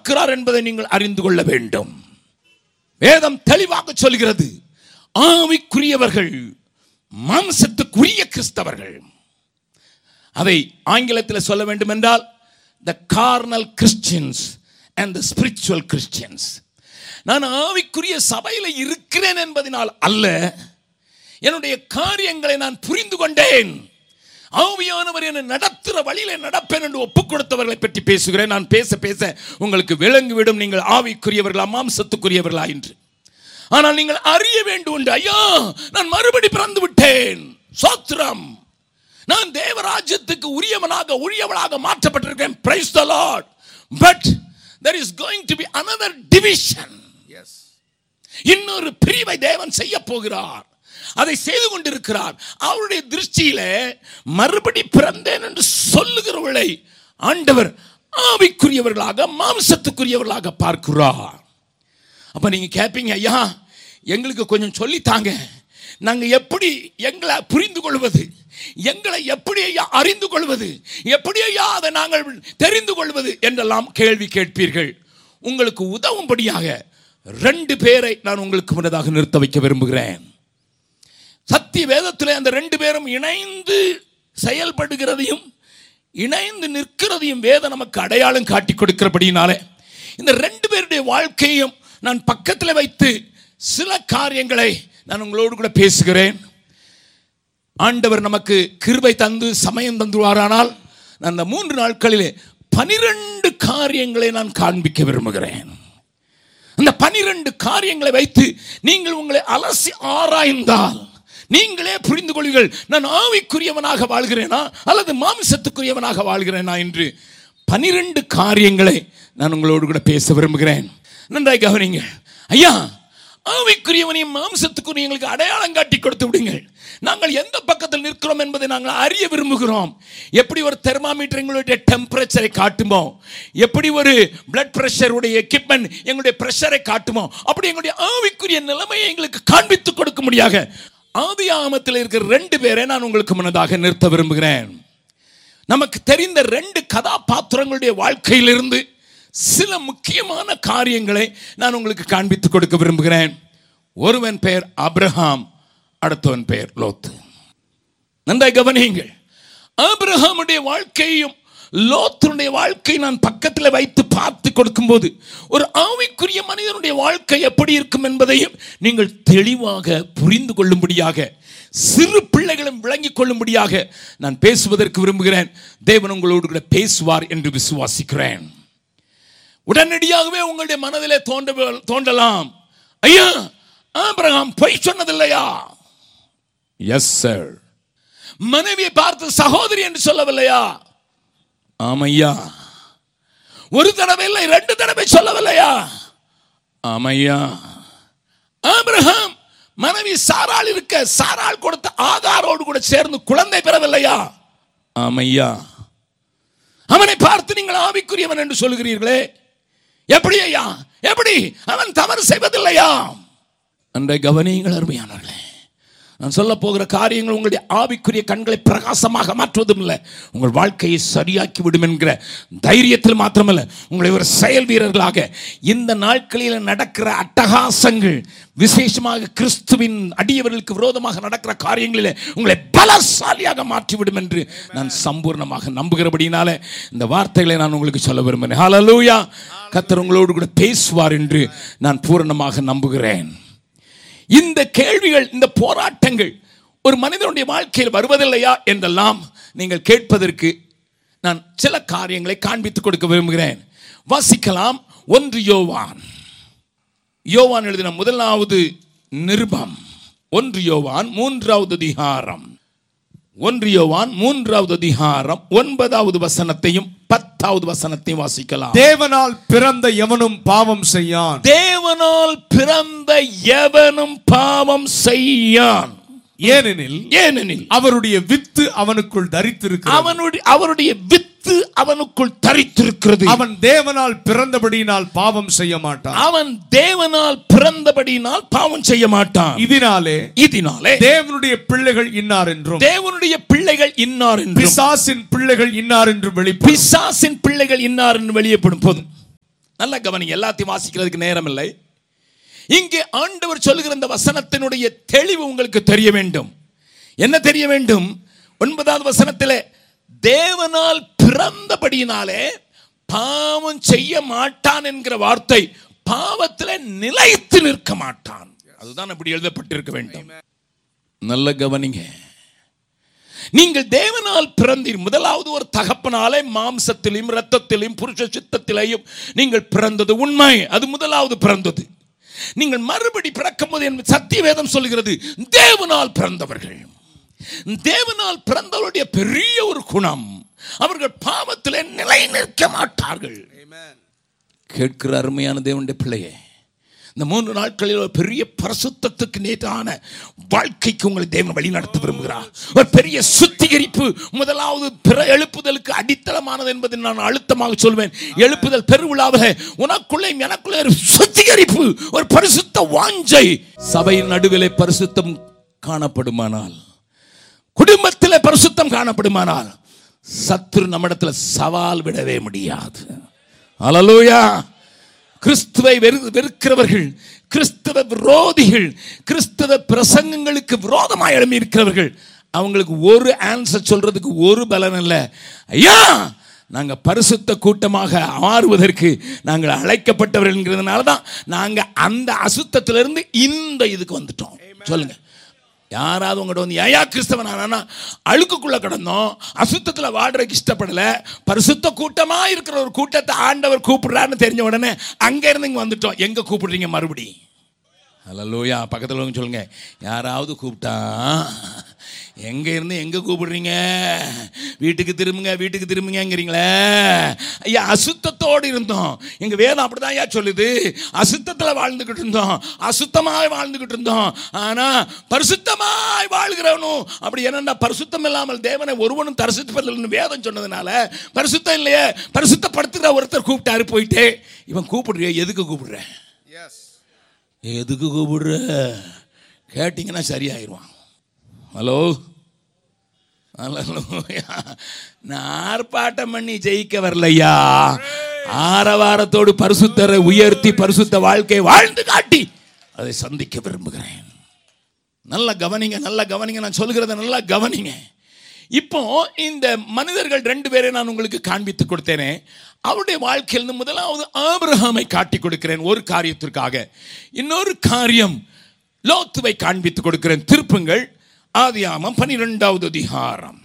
இருக்கிறார் என்பதை நீங்கள் அறிந்து கொள்ள வேண்டும் வேதம் தெளிவாக சொல்கிறது ஆவிக்குரியவர்கள் மாம்சத்துக்குரிய கிறிஸ்தவர்கள் அதை ஆங்கிலத்தில் சொல்ல வேண்டும் என்றால் the carnal Christians and the spiritual Christians நான் ஆவிக்குரிய சபையில் இருக்கிறேன் என்பதனால் அல்ல என்னுடைய காரியங்களை நான் புரிந்து கொண்டேன் ஆவியானவர் என்னை நடத்துகிற வழியில நடப்பேன் என்று ஒப்புக் கொடுத்தவர்களை பற்றி பேசுகிறேன் நான் பேச பேச உங்களுக்கு விளங்கிவிடும் நீங்கள் ஆவிக்குரியவர்களா மாம்சத்துக்குரியவர்களா என்று ஆனால் நீங்கள் அறிய வேண்டும் என்று ஐயா நான் மறுபடி பிறந்து விட்டேன் சோத்திரம் நான் தேவராஜ்யத்துக்கு உரியவனாக உரியவளாக மாற்றப்பட்டிருக்கேன் praise the Lord but there is going to be another division yes இன்னொரு பிரிவை தேவன் செய்ய போகிறார் அதை செய்து கொண்டிருக்கிறார் அவருடைய திருஷ்டியில மறுபடி பிறந்தேன் என்று சொல்லுகிறவர்களை ஆண்டவர் ஆவிக்குரியவர்களாக மாம்சத்துக்குரியவர்களாக பார்க்கிறார் அப்ப நீங்க கேட்பீங்க ஐயா எங்களுக்கு கொஞ்சம் சொல்லித்தாங்க நாங்க எப்படி எங்களை புரிந்து கொள்வது எங்களை எப்படி ஐயா அறிந்து கொள்வது எப்படி ஐயா அதை நாங்கள் தெரிந்து கொள்வது என்றெல்லாம் கேள்வி கேட்பீர்கள் உங்களுக்கு உதவும்படியாக ரெண்டு பேரை நான் உங்களுக்கு முன்னதாக நிறுத்த வைக்க விரும்புகிறேன் சத்திய வேதத்தில் அந்த ரெண்டு பேரும் இணைந்து செயல்படுகிறதையும் இணைந்து நிற்கிறதையும் வேதம் நமக்கு அடையாளம் காட்டி கொடுக்கிறபடினாலே இந்த ரெண்டு பேருடைய வாழ்க்கையும் நான் பக்கத்தில் வைத்து சில காரியங்களை நான் உங்களோடு கூட பேசுகிறேன் ஆண்டவர் நமக்கு கிருபை தந்து சமயம் தந்துவாரானால் நான் அந்த மூன்று நாட்களிலே பனிரெண்டு காரியங்களை நான் காண்பிக்க விரும்புகிறேன் அந்த பனிரெண்டு காரியங்களை வைத்து நீங்கள் உங்களை அலசி ஆராய்ந்தால் நீங்களே புரிந்து கொள்ளுங்கள் நான் ஆவிக்குரியவனாக வாழ்கிறேனா அல்லது மாமிசத்துக்குரியவனாக வாழ்கிறேனா என்று பனிரெண்டு காரியங்களை நான் உங்களோடு கூட பேச விரும்புகிறேன் நன்றாய் கவனிங்க ஐயா ஆவிக்குரியவனையும் மாம்சத்துக்குரிய எங்களுக்கு அடையாளம் காட்டி கொடுத்து விடுங்கள் நாங்கள் எந்த பக்கத்தில் நிற்கிறோம் என்பதை நாங்கள் அறிய விரும்புகிறோம் எப்படி ஒரு தெர்மாமீட்டர் எங்களுடைய டெம்பரேச்சரை காட்டுமோ எப்படி ஒரு பிளட் பிரஷருடைய எக்யூப்மெண்ட் எங்களுடைய பிரஷரை காட்டுமோ அப்படி எங்களுடைய ஆவிக்குரிய நிலைமையை எங்களுக்கு காண்பித்து கொடுக்க முடியாக ஆதி ஆமத்தில் இருக்கிற ரெண்டு பேரை நான் உங்களுக்கு முன்னதாக நிறுத்த விரும்புகிறேன் நமக்கு தெரிந்த ரெண்டு கதாபாத்திரங்களுடைய வாழ்க்கையிலிருந்து சில முக்கியமான காரியங்களை நான் உங்களுக்கு காண்பித்து கொடுக்க விரும்புகிறேன் ஒருவன் பெயர் அப்ரஹாம் அடுத்தவன் பெயர் லோத்து நன்றாய் கவனியுங்கள் ஆபிரஹாமுடைய வாழ்க்கையும் லோத்தனுடைய வாழ்க்கை நான் பக்கத்தில் வைத்து பார்த்து கொடுக்கும்போது ஒரு ஆவிக்குரிய மனிதனுடைய வாழ்க்கை எப்படி இருக்கும் என்பதையும் நீங்கள் தெளிவாக புரிந்து கொள்ளும்படியாக சிறு பிள்ளைகளும் விளங்கிக் கொள்ளும்படியாக நான் பேசுவதற்கு விரும்புகிறேன் தேவன் உங்களோடு கூட பேசுவார் என்று விசுவாசிக்கிறேன் உடனடியாகவே உங்களுடைய மனதிலே தோன்ற தோன்றலாம் ஐயா ஆபிரகாம் பொய் சொன்னதில்லையா எஸ் சார் மனைவியை பார்த்து சகோதரி என்று சொல்லவில்லையா ஆமையா ஒரு தடவை இல்லை ரெண்டு தடவை சொல்லவில்லையா ஆமையா ஆபிரகாம் மனைவி சாராள் இருக்க சாராள் கொடுத்த ஆதாரோடு கூட சேர்ந்து குழந்தை பெறவில்லையா ஆமையா அவனை பார்த்து நீங்கள் ஆவிக்குரியவன் என்று சொல்கிறீர்களே எப்படி ஐயா எப்படி அவன் தவறு செய்வதில்லையா அன்றை கவனியுங்கள் அருமையானவர்களே நான் சொல்ல போகிற காரியங்கள் உங்களுடைய ஆவிக்குரிய கண்களை பிரகாசமாக மாற்றுவதும் இல்லை உங்கள் வாழ்க்கையை சரியாக்கி விடும் என்கிற தைரியத்தில் மாத்திரமல்ல உங்களை ஒரு செயல் வீரர்களாக இந்த நாட்களில் நடக்கிற அட்டகாசங்கள் விசேஷமாக கிறிஸ்துவின் அடியவர்களுக்கு விரோதமாக நடக்கிற காரியங்களில் உங்களை பலசாலியாக மாற்றிவிடும் என்று நான் சம்பூர்ணமாக நம்புகிறபடினால இந்த வார்த்தைகளை நான் உங்களுக்கு சொல்ல விரும்புகிறேன் ஹalleluya கர்த்தர் உங்களோடு கூட பேசுவார் என்று நான் பூரணமாக நம்புகிறேன் இந்த கேள்விகள் இந்த போராட்டங்கள் ஒரு மனிதனுடைய வாழ்க்கையில் வருவதில்லையா என்றெல்லாம் நீங்கள் கேட்பதற்கு நான் சில காரியங்களை காண்பித்துக் கொடுக்க விரும்புகிறேன் வாசிக்கலாம் ஒன்று யோவான் யோவான் எழுதின முதலாவது நிருபம் ஒன்று யோவான் மூன்றாவது அதிகாரம் ஒன்று யோவான் மூன்றாவது அதிகாரம் ஒன்பதாவது வசனத்தையும் பத்தாவது வசனத்தையும் வாசிக்கலாம் தேவனால் பிறந்த எவனும் பாவம் செய்யான் தேவனால் பிறந்த எவனும் பாவம் செய்யான் ஏனெனில் ஏனெனில் அவருடைய வித்து அவனுக்குள் தரித்திருக்கிறது அவனுடைய அவருடைய வித்து அவனுக்குள் தரித்திருக்கிறது அவன் தேவனால் பிறந்தபடியினால் பாவம் செய்ய மாட்டான் அவன் தேவனால் பிறந்தபடியினால் பாவம் செய்ய மாட்டான் இதனாலே இதனாலே தேவனுடைய பிள்ளைகள் இன்னார் என்றும் தேவனுடைய பிள்ளைகள் இன்னார் என்றும் பிசாசின் பிள்ளைகள் இன்னார் என்றும் வெளிப்படும் பிசாசின் பிள்ளைகள் இன்னார் என்று வெளியப்படும் போதும் நல்ல கவனிங்க எல்லாத்தையும் வாசிக்கிறதுக்கு நேரம் இல்லை இங்கே ஆண்டவர் சொல்லுகிற இந்த வசனத்தினுடைய தெளிவு உங்களுக்கு தெரிய வேண்டும் என்ன தெரிய வேண்டும் ஒன்பதாவது வசனத்தில் தேவனால் பிறந்தபடியினாலே பாவம் செய்ய மாட்டான் என்கிற வார்த்தை பாவத்தில் நிலைத்து நிற்க மாட்டான் அதுதான் அப்படி எழுதப்பட்டிருக்க வேண்டும் நல்ல கவனிங்க நீங்கள் தேவனால் பிறந்தீர் முதலாவது ஒரு தகப்பனாலே மாம்சத்திலும் இரத்தத்திலும் புருஷ சித்தத்திலையும் நீங்கள் பிறந்தது உண்மை அது முதலாவது பிறந்தது நீங்கள் மறுபடி பிறக்கும் போது என் சத்திய வேதம் சொல்கிறது தேவனால் பிறந்தவர்கள் தேவனால் பிறந்தவருடைய பெரிய ஒரு குணம் அவர்கள் பாவத்தில் நிலை நிற்க மாட்டார்கள் கேட்கிற அருமையான தேவனுடைய பிள்ளையே இந்த மூன்று நாட்களில் ஒரு பெரிய பரிசுத்தத்துக்கு நேரான வாழ்க்கைக்கு உங்களை தேவன் வழி நடத்த விரும்புகிறார் ஒரு பெரிய சுத்திகரிப்பு முதலாவது பிற எழுப்புதலுக்கு அடித்தளமானது என்பதை நான் அழுத்தமாக சொல்வேன் எழுப்புதல் பெருவிழாவில் உனக்குள்ளே எனக்குள்ளே ஒரு சுத்திகரிப்பு ஒரு பரிசுத்த வாஞ்சை சபையின் நடுவிலே பரிசுத்தம் காணப்படுமானால் குடும்பத்தில் பரிசுத்தம் காணப்படுமானால் சத்துரு நம்மிடத்தில் சவால் விடவே முடியாது அலலூயா கிறிஸ்துவை வெறு வெறுக்கிறவர்கள் கிறிஸ்தவ விரோதிகள் கிறிஸ்தவ பிரசங்கங்களுக்கு விரோதமாக எழும்பி இருக்கிறவர்கள் அவங்களுக்கு ஒரு ஆன்சர் சொல்றதுக்கு ஒரு பலன் இல்லை ஐயா நாங்கள் பரிசுத்த கூட்டமாக மாறுவதற்கு நாங்கள் அழைக்கப்பட்டவர்கள்ங்கிறதுனால தான் நாங்கள் அந்த அசுத்தத்திலிருந்து இந்த இதுக்கு வந்துட்டோம் சொல்லுங்க யாராவது உங்கள்கிட்ட வந்து ஏயா கிறிஸ்தவன் ஆனா அழுக்குக்குள்ள கிடந்தோம் அசுத்தத்தில் வாடுறதுக்கு இஷ்டப்படல பரிசுத்த கூட்டமா இருக்கிற ஒரு கூட்டத்தை ஆண்டவர் கூப்பிடுறாருன்னு தெரிஞ்ச உடனே அங்க இருந்து இங்க வந்துட்டோம் எங்க கூப்பிடுறீங்க மறுபடி ஹலோயா பக்கத்தில் உள்ளவங்க சொல்லுங்க யாராவது கூப்பிட்டா எங்க இருந்து எங்க கூப்பிடுறீங்க வீட்டுக்கு திரும்புங்க வீட்டுக்கு திரும்புங்கிறீங்களே ஐயா அசுத்தத்தோடு இருந்தோம் எங்க வேதம் அப்படிதான் ஐயா சொல்லுது அசுத்தத்தில் வாழ்ந்துகிட்டு இருந்தோம் அசுத்தமாய் வாழ்ந்துகிட்டு இருந்தோம் ஆனா பரிசுத்தமாய் வாழ்கிறவனும் அப்படி என்னன்னா பரிசுத்தம் இல்லாமல் தேவனை ஒருவனும் தரிசிப்பதில்லைன்னு வேதம் சொன்னதுனால பரிசுத்தம் இல்லையே பரிசுத்தப்படுத்துகிற ஒருத்தர் கூப்பிட்டாரு போயிட்டு இவன் கூப்பிடுறிய எதுக்கு கூப்பிடுற எதுக்கு கூப்பிடுற கேட்டிங்கன்னா சரியாயிருவான் ஹலோ ஹலோயா நான் ஆர்ப்பாட்டம் பண்ணி ஜெயிக்க வரலையா ஆரவாரத்தோடு பரிசுத்தரை உயர்த்தி பரிசுத்த வாழ்க்கையை வாழ்ந்து காட்டி அதை சந்திக்க விரும்புகிறேன் நல்ல கவனிங்க நல்ல கவனிங்க நான் சொல்கிறத நல்லா கவனிங்க இப்போ இந்த மனிதர்கள் ரெண்டு பேரை நான் உங்களுக்கு காண்பித்து கொடுத்தேனே அவருடைய வாழ்க்கையில் முதலாவது ஆபிரகாமை காட்டி கொடுக்கிறேன் ஒரு காரியத்திற்காக இன்னொரு காரியம் லோத்துவை காண்பித்து கொடுக்கிறேன் திருப்புங்கள் ஆதியாமம் பனிரெண்டாவது அதிகாரம்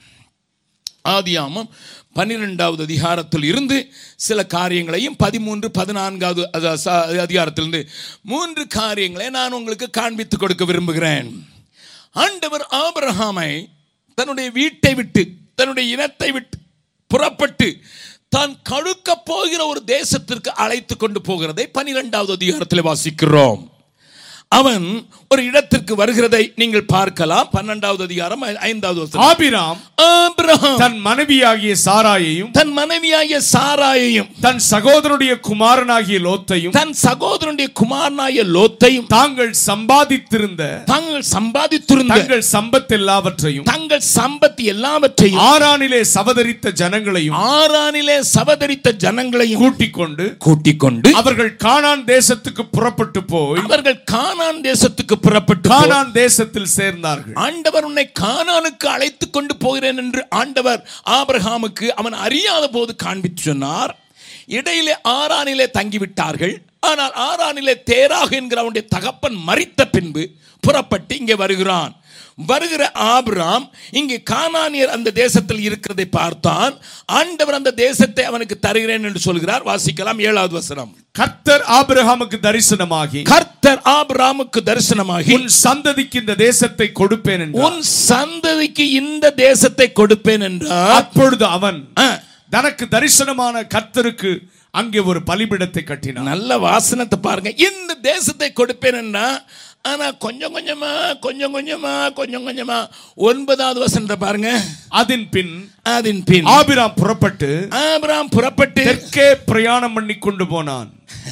ஆதியாமம் பன்னிரெண்டாவது அதிகாரத்தில் இருந்து சில காரியங்களையும் பதிமூன்று பதினான்காவது அத- ச- அதிகாரத்திலிருந்து மூன்று காரியங்களை நான் உங்களுக்கு காண்பித்து கொடுக்க விரும்புகிறேன் ஆண்டவர் ஆபிரகாமை தன்னுடைய வீட்டை விட்டு தன்னுடைய இனத்தை விட்டு புறப்பட்டு தான் கழுக்க போகிற ஒரு தேசத்திற்கு அழைத்து கொண்டு போகிறதை பனிரெண்டாவது அதிகாரத்தில் வாசிக்கிறோம் அவன் ஒரு இடத்திற்கு வருகிறதை நீங்கள் பார்க்கலாம் பன்னெண்டாவது அதிகாரம் ஐ- ஐந்தாவது வசனம். ஆபிராம் ஆபிரகாம் தன் மனைவியாகிய சாராயையும் தன் மனைவியாகிய சாராயையும் தன் சகோதரனுடைய குமாரனாகிய லோத்தையும் தன் சகோதரனுடைய குமாரனாகிய லோத்தையும் தாங்கள் சம்பாதித்திருந்த தாங்கள் சம்பாதித்திருந்த தங்கள் சம்பத் எல்லாவற்றையும் தங்கள் சம்பத்து எல்லாவற்றையும் ஆரானிலே சவதரித்த ஜனங்களையும் ஆறானிலே சவதரித்த ஜனங்களையும் கூட்டிக் கொண்டு கூட்டிக் கொண்டு அவர்கள் கானான் தேசத்துக்கு புறப்பட்டு போய் அவர்கள் கானான் தேசத்துக்கு புறப்பட்டு போய் கானான் தேசத்தில் சேர்ந்தார்கள் ஆண்டவர் உன்னை கானானுக்கு அழைத்து கொண்டு போகிறேன் என்று ஆண்டவர் ஆபிரகாமுக்கு அவன் அறியாத போது காண்பித்து சொன்னார் இடையிலே ஆறானிலே தங்கிவிட்டார்கள் ஆனால் ஆறானிலே தேராக என்கிற அவனுடைய தகப்பன் மரித்த பின்பு புறப்பட்டு இங்கே வருகிறான் வருகிற ஆபிராம் இங்கே கானானியர் அந்த தேசத்தில் இருக்கிறதை பார்த்தான் ஆண்டவர் அந்த தேசத்தை அவனுக்கு தருகிறேன் என்று சொல்கிறார் வாசிக்கலாம் ஏழாவது வசனம் கர்த்தர் ஆபிரகாமுக்கு தரிசனமாகி கர்த்தர் ஆபிராமுக்கு தரிசனமாகி உன் சந்ததிக்கு இந்த தேசத்தை கொடுப்பேன் என்றார் உன் சந்ததிக்கு இந்த தேசத்தை கொடுப்பேன் என்றார் அப்பொழுது அவன் ஆ, தனக்கு தரிசனமான கர்த்தருக்கு அங்கே ஒரு பலிபிடத்தை கட்டினான் நல்ல வாசனத்தை பாருங்க இந்த தேசத்தை கொடுப்பேன்னா ஆனா கொஞ்சம் கொஞ்சமா கொஞ்சம் கொஞ்சமா கொஞ்சம் கொஞ்சமா ஒன்பதாவது வசனத்தை பாருங்க அதன் பின் அதன் பின் ஆபிராம் புறப்பட்டு ஆபிராம் புறப்பட்டு தெற்கே பிரயாணம் பண்ணி கொண்டு போனான்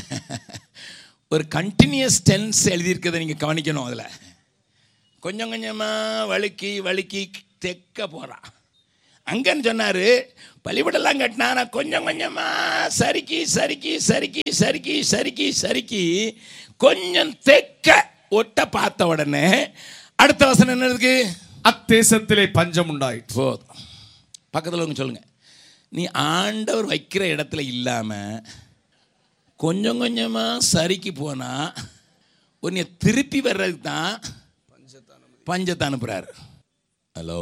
ஒரு கண்டினியூஸ் டென்ஸ் எழுதியிருக்கிறத நீங்க கவனிக்கணும் அதுல கொஞ்சம் கொஞ்சமா வழுக்கி வழுக்கி தெக்க போறான் அங்கன்னு சொன்னார் பள்ளிப்படெல்லாம் கட்டினா நான் கொஞ்சம் கொஞ்சமாக சறுக்கி சறுக்கி சறுக்கி சறுக்கி சறுக்கி சறுக்கி கொஞ்சம் தெக்க ஒட்ட பார்த்த உடனே அடுத்த வசனம் என்ன இருக்கு அத்தேசத்திலே பஞ்சம் உண்டாயிற்று போதும் பக்கத்தில் ஒன்று சொல்லுங்க நீ ஆண்டவர் வைக்கிற இடத்துல இல்லாமல் கொஞ்சம் கொஞ்சமாக சறுக்கி போனால் உன்னை திருப்பி வர்றதுக்கு தான் பஞ்சத்தை அனுப்புகிறாரு ஹலோ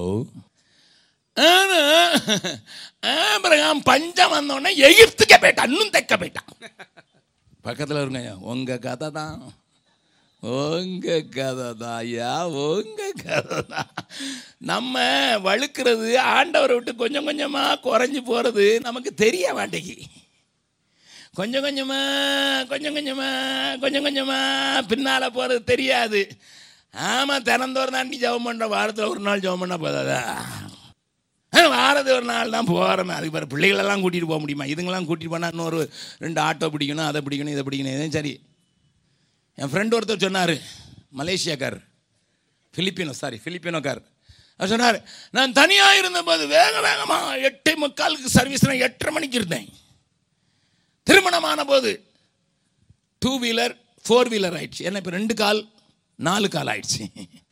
ஆபிரகாம் பஞ்சம் வந்தோடனே எகிப்துக்கே போயிட்டான் இன்னும் தைக்க போயிட்டான் பக்கத்தில் இருங்க உங்க கதை தான் உங்க கதை தான் ஐயா உங்க கதை தான் நம்ம வழுக்கிறது ஆண்டவரை விட்டு கொஞ்சம் கொஞ்சமாக குறைஞ்சி போகிறது நமக்கு தெரிய மாட்டேங்கி கொஞ்சம் கொஞ்சமா கொஞ்சம் கொஞ்சமா கொஞ்சம் கொஞ்சமா பின்னால் போகிறது தெரியாது ஆமாம் தினந்தோறும் தாண்டி ஜெபம் பண்ணுற வாரத்தில் ஒரு நாள் ஜெபம் பண்ணால் போதாதா ஆ, வாரத்து ஒரு நாள் தான் போகிறோமே அதுக்கு பிறகு பிள்ளைகளெல்லாம் கூட்டிகிட்டு போக முடியுமா இதுங்கெல்லாம் கூட்டிகிட்டு போனால் இன்னொரு ரெண்டு ஆட்டோ பிடிக்கணும் அதை பிடிக்கணும் இதை பிடிக்கணும் இதுவும் சரி என் ஃப்ரெண்ட் ஒருத்தர் சொன்னார் மலேசியாக்கார் பிலிப்பினோ சாரி பிலிப்பினோக்கார் அவர் சொன்னார் நான் தனியாக இருந்தபோது வேக வேகமாக எட்டே முக்காலுக்கு சர்வீஸ் நான் எட்டரை மணிக்கு இருந்தேன் திருமணமான போது டூ வீலர் ஃபோர் வீலர் ஆயிடுச்சு ஏன்னா இப்போ ரெண்டு கால் நாலு கால் ஆயிடுச்சு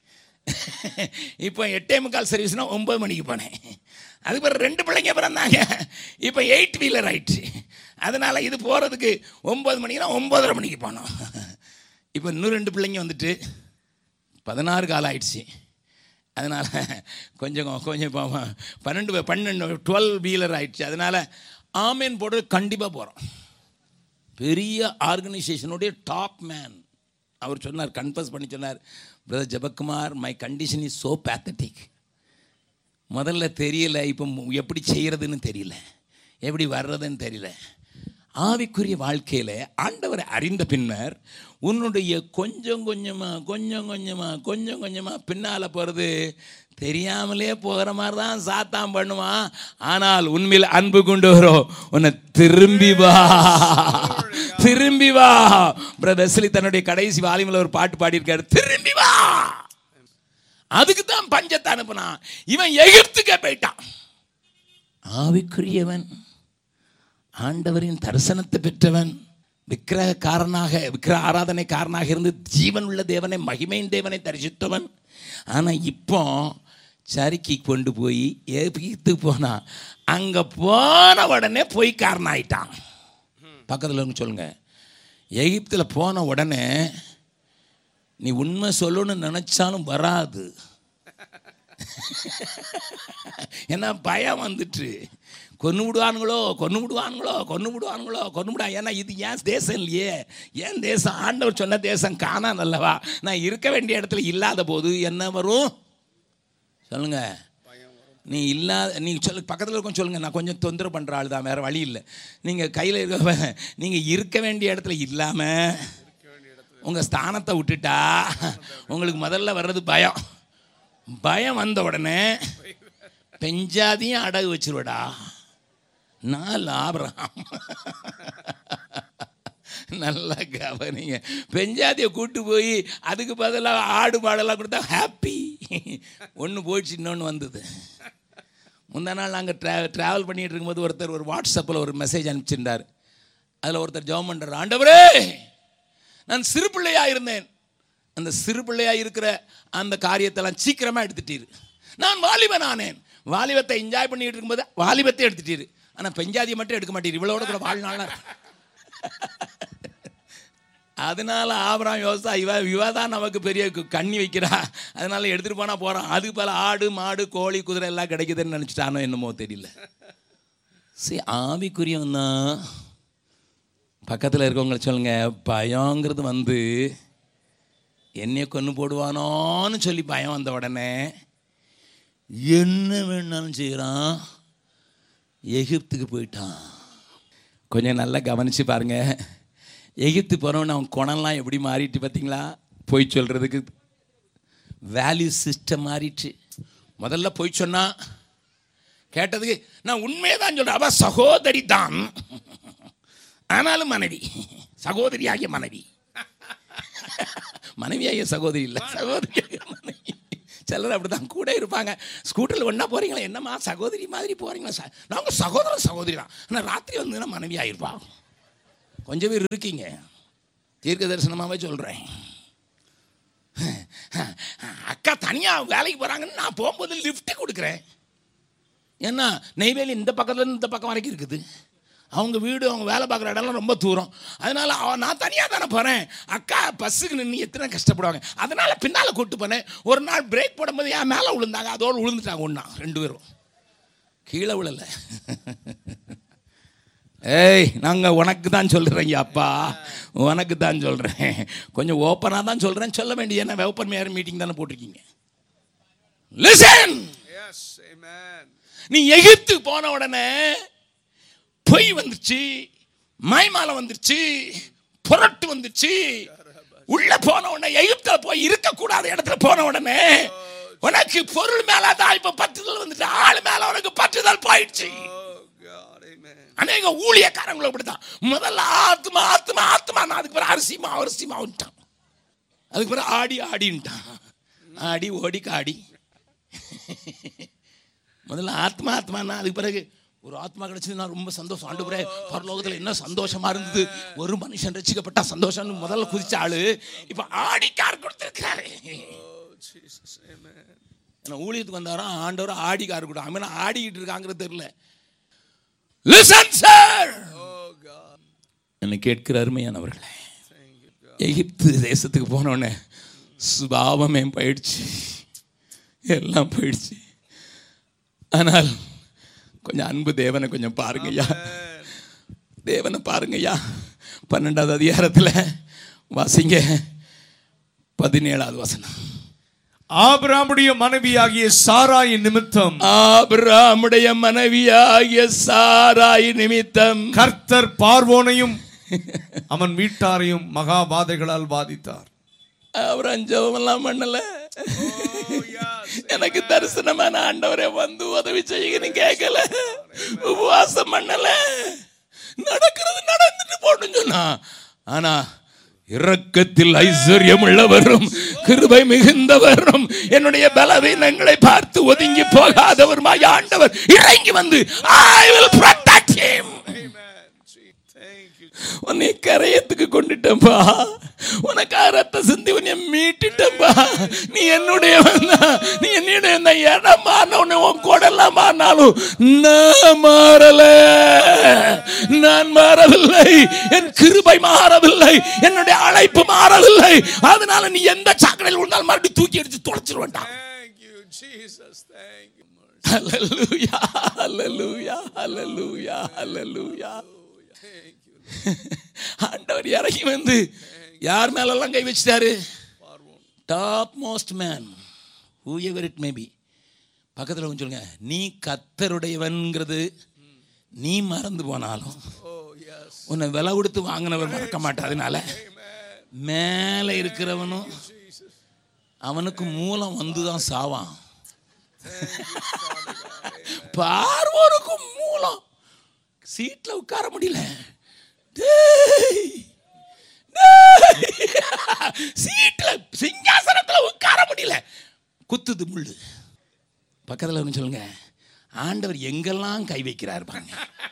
இப்போ எட்டே முக்கால் சர்வீஸ்னால் ஒம்பது மணிக்கு போனேன் அதுக்கு பிறகு ரெண்டு பிள்ளைங்க பிறந்தாங்க இப்போ எயிட் வீலர் ஆயிடுச்சு அதனால் இது போகிறதுக்கு ஒம்பது மணிக்குனா ஒம்பதரை மணிக்கு போனோம் இப்போ இன்னும் ரெண்டு பிள்ளைங்க வந்துட்டு பதினாறு காலம் ஆயிடுச்சு அதனால் கொஞ்சம் கொஞ்சம் இப்போ பன்னெண்டு பன்னெண்டு டுவெல் வீலர் ஆயிடுச்சு அதனால் ஆமேன் போடுறது கண்டிப்பாக போகிறோம் பெரிய ஆர்கனைசேஷனுடைய டாப் மேன் அவர் சொன்னார் கன்ஃபஸ் பண்ணி சொன்னார் brother Jebakumar my condition is so pathetic முதல்ல தெரியல இப்போ மு- எப்படி செய்கிறதுன்னு தெரியல எப்படி வர்றதுன்னு தெரியல ஆவிக்குரிய வாழ்க்கையில் ஆண்டவரை அறிந்த பின்னர் உன்னுடைய கொஞ்சம் கொஞ்சமாக கொஞ்சம் கொஞ்சமாக கொஞ்சம் கொஞ்சமாக பின்னால் போகிறது தெரியாமலே போகிற மாதிரி தான் சாத்தான் பண்ணுவான் ஆனால் உண்மையில் அன்பு கொண்டு வரும் உன்னை திரும்பி வா திரும்பி வா பிரதர் வெஸ்லி தன்னுடைய கடைசி வாலிமில் ஒரு பாட்டு பாடியிருக்காரு திரும்பி வா அதுக்கு தான் பஞ்சத்தை அனுப்புனான் இவன் எகிப்துக்கே போயிட்டான் ஆவிக்குரியவன் ஆண்டவரின் தரிசனத்தை பெற்றவன் விக்கிரகக்காரனாக விக்கிரக ஆராதனைக்காரனாக இருந்து ஜீவன் உள்ள தேவனை மகிமையின் தேவனை தரிசித்தவன் ஆனால் இப்போ சறுக்கி கொண்டு போய் எகிப்து போனான் அங்கே போன உடனே பொய்க்காரன் ஆயிட்டான் பக்கத்தில் இருந்து சொல்லுங்க எகிப்தில் போன உடனே நீ உண்மை சொல்லணும்னு நினச்சாலும் வராது ஏன்னா பயம் வந்துட்டு கொன்று விடுவானுங்களோ கொன்று விடுவானுங்களோ கொன்று விடுவானுங்களோ கொன்று விடுவா ஏன்னா இது ஏன் தேசம் இல்லையே ஏன் தேசம் ஆண்டவர் சொன்ன தேசம் காணான் அல்லவா நான் இருக்க வேண்டிய இடத்துல இல்லாத போது என்ன வரும் சொல்லுங்க நீ இல்லாத நீ சொல்லு பக்கத்தில் இருக்கும் சொல்லுங்க நான் கொஞ்சம் தொந்தரவு பண்ணுற ஆள் தான் வேறு வழி இல்லை நீங்கள் கையில் இருக்க நீங்கள் இருக்க வேண்டிய இடத்துல இல்லாமல் உங்கள் ஸ்தானத்தை விட்டுட்டா உங்களுக்கு முதல்ல வர்றது பயம் பயம் வந்த உடனே பெஞ்சாதையும் அடகு வச்சிருவடா நான் லாபரம் நல்லா கவனிங்க பெஞ்சாதியை கூட்டு போய் அதுக்கு பதிலாக ஆடு மாடெல்லாம் கொடுத்தா ஹாப்பி ஒன்று போயிடுச்சு இன்னொன்று வந்தது முந்தா நாள் நாங்கள் ட்ரா ட்ராவல் பண்ணிகிட்டு இருக்கும்போது ஒருத்தர் ஒரு வாட்ஸ்அப்பில் ஒரு மெசேஜ் அனுப்பிச்சிருந்தார் அதில் ஒருத்தர் ஜெபம் பண்ணுறார் ஆண்டவரே நான் சிறு பிள்ளையா இருந்தேன் அந்த சிறு பிள்ளையா இருக்கிற அந்த காரியத்தெல்லாம் சீக்கிரமாக எடுத்துட்டீர் நான் வாலிபன் ஆனேன் வாலிபத்தை என்ஜாய் பண்ணிட்டு இருக்கும்போது வாலிபத்தை எடுத்துட்டீர் ஆனால் பெஞ்சாதியை மட்டும் எடுக்க மாட்டீர் இவ்வளோட கூட வாழ்நாளாக அதனால ஆபராம் யோசா இவ இவ தான் நமக்கு பெரிய கு- கண்ணி வைக்கிறா அதனால எடுத்துகிட்டு போனால் போகிறான் அதுக்கு பல ஆடு மாடு கோழி குதிரை எல்லாம் கிடைக்குதுன்னு நினச்சிட்டானோ என்னமோ தெரியல சரி ஆவிக்குரியவன் தான் பக்கத்தில் இருக்கவங்களை சொல்லுங்க பயங்கிறது வந்து என்னைய கொன்று போடுவானோன்னு சொல்லி பயம் வந்த உடனே என்ன வேணாலும் செய்கிறான் எகிப்துக்கு போயிட்டான் கொஞ்சம் நல்லா கவனித்து பாருங்க எகிப்து போகிறவன் அவன் குணம்லாம் எப்படி மாறிட்டு பார்த்தீங்களா போய் சொல்கிறதுக்கு வேல்யூ சிஸ்டம் மாறிடுச்சு முதல்ல போய் சொன்னா கேட்டதுக்கு நான் உண்மையை தான் சொல்கிறேன் அவ சகோதரி தான் ஆனாலும் மனைவி சகோதரி ஆகிய மனைவி மனைவியாகிய சகோதரி இல்லை சகோதரி ஆகிய மனைவி சிலர் அப்படி தான் கூட இருப்பாங்க ஸ்கூட்டரில் ஒன்றா போகிறீங்களா என்னம்மா சகோதரி மாதிரி போகிறீங்களா ச நாங்கள் சகோதரன் சகோதரி தான் ஆனால் ராத்திரி வந்து மனைவி ஆயிருப்பாங்க கொஞ்சம் பேர் இருக்கீங்க தீர்க்க தரிசனமாகவே சொல்கிறேன் அக்கா தனியாக வேலைக்கு போகிறாங்கன்னு நான் போகும்போது லிஃப்ட் கொடுக்குறேன் ஏன்னா நெய்வேலி இந்த பக்கத்துல இருந்து இந்த பக்கம் வரைக்கும் இருக்குது அவங்க வீடு அவங்க வேலை பார்க்குற இடம்லாம் ரொம்ப தூரம் அதனால அவ நான் தனியாக தானே போகிறேன் அக்கா பஸ்ஸுக்கு நின்று எத்தனை கஷ்டப்படுவாங்க அதனால பின்னால் கூட்டு போனேன் ஒரு நாள் பிரேக் போடும்போது என் மேலே விழுந்தாங்க அதோடு விழுந்துட்டாங்க ஒன்றா ரெண்டு பேரும் கீழே விழல ஏய் நாங்கள் உனக்கு தான் சொல்கிறேங்க அப்பா உனக்கு தான் சொல்கிறேன் கொஞ்சம் ஓப்பனாக தான் சொல்கிறேன் சொல்ல வேண்டிய என்ன ஓப்பன் மேயர் மீட்டிங் தானே போட்டிருக்கீங்க லிசன் Yes, amen. நீ எகிப்து போன உடனே பொய் வந்துருச்சு மாய்மாலை வந்துருச்சு புரட்டு வந்துருச்சு உள்ள போன உடனே எகிப்துல போய் இருக்கக்கூடாத இடத்துல போன உடனே உனக்கு பொருள் மேல தான் இப்ப பற்றுதல் வந்துட்டு ஆள் மேல உனக்கு பற்றுதல் போயிடுச்சு Oh God, amen. அநேக ஊழியக்காரங்களும் அப்படிதான் முதல்ல ஆத்மா ஆத்மா ஆத்மா நான் அதுக்கு பிறகு அரிசிமா அரிசிமா விட்டான் அதுக்கு பிறகு ஆடி ஆடின்ட்டான் ஆடி ஓடி காடி முதல்ல ஆத்மா ஆத்மானா அதுக்கு பிறகு ஒரு ஆத்மா கிடைச்சது நான் ரொம்ப சந்தோஷம் ஆண்டு பிறகு பரலோகத்தில் என்ன சந்தோஷமா இருந்தது ஒரு மனுஷன் ரசிக்கப்பட்டா சந்தோஷம்னு முதல்ல குதிச்ச ஆளு இப்ப ஆடிக்கார் கொடுத்திருக்கிறாரு Oh Jesus, amen. ஏன்னா ஊழியத்துக்கு வந்தாரா ஆண்டவர் ஆடிக்கார் கூட அவன் ஆடிக்கிட்டு இருக்காங்கிறது தெரியல லிசன் சார் Oh God, என்னை கேட்கிற அருமையானவர்களே thank you, God. எகிப்து தேசத்துக்கு போனோடனே சுபாவமே போயிடுச்சு எல்லாம் போயிடுச்சு ஆனால் கொஞ்சம் அன்பு தேவனை கொஞ்சம் பாருங்கய்யா Amen. தேவனை பாருங்கய்யா பன்னெண்டாவது அதிகாரத்தில் வாசிங்க பதினேழாவது வசனம் ஆபிராமுடைய மனைவியாகிய சாராயின் நிமித்தம் ஆபிரகாமுடைய மனைவியாகிய சாராய் நிமித்தம் கர்த்தர் பார்வோனையும் அவன் வீட்டாரையும் மகாபாதைகளால் பாதித்தார் அவர் அஞ்சவமெல்லாம் பண்ணல எனக்கு தரிசனமான ஆண்டவரே வந்து உதவி செய்யுங்கன்னு கேட்கல உபவாசம் பண்ணல நடக்கிறது நடந்துட்டு போட்டுன்னு சொன்னா ஆனா இரக்கத்தில் ஐஸ்வர்யம் உள்ளவரும் கிருபை மிகுந்தவரும் என்னுடைய பலவீனங்களை பார்த்து ஒதுங்கி போகாதவருமாய் ஆண்டவர் இறங்கி வந்து I will protect him Thank you. உன்னை கரையத்துக்கு கொண்டுட்டேன்பா உனக்காக ரத்த சிந்தி உன்னை மீட்டுட்டேன்பா நீ என்னுடையவன் தான். நீ என்னுடைய இந்த இடம் மாறின உன்னை உன் கூடெல்லாம் மாறினாலும் நான் மாறல நான் மாறவில்லை என் கிருபை மாறவில்லை என்னுடைய அழைப்பு மாறவில்லை அதனால நீ எந்த சாக்கடையில் விழுந்தாலும் மறுபடியும் தூக்கி அடிச்சு தொலைச்சிருவேன்டா Thank you, Jesus. Thank you. Hallelujah hallelujah hallelujah hallelujah Thank you. ஆண்டவர் இறங்கி வந்து யார் மேலெல்லாம் கை வச்சிட்டாரு top most man whoever it maybe பக்கத்தில் கொஞ்சம் சொல்லுங்க நீ கத்தருடையவன்கிறது நீ மறந்து போனாலும் Oh, yes. உன்னை விலை கொடுத்து வாங்கினவர் மறக்க மாட்டாதனால மேலே இருக்கிறவனும் Jesus. அவனுக்கு மூலம் வந்து தான் சாவான் பார்வோருக்கு மூலம் சீட்ல உட்கார முடியல டேய், டேய். சீட்ல சிங்காசனத்துல உட்கார முடியல குத்துது முள்ளு பக்கத்துல வந்து சொல்லுங்க ஆண்டவர் எங்கெல்லாம் கை வைக்கிறார் பாருங்க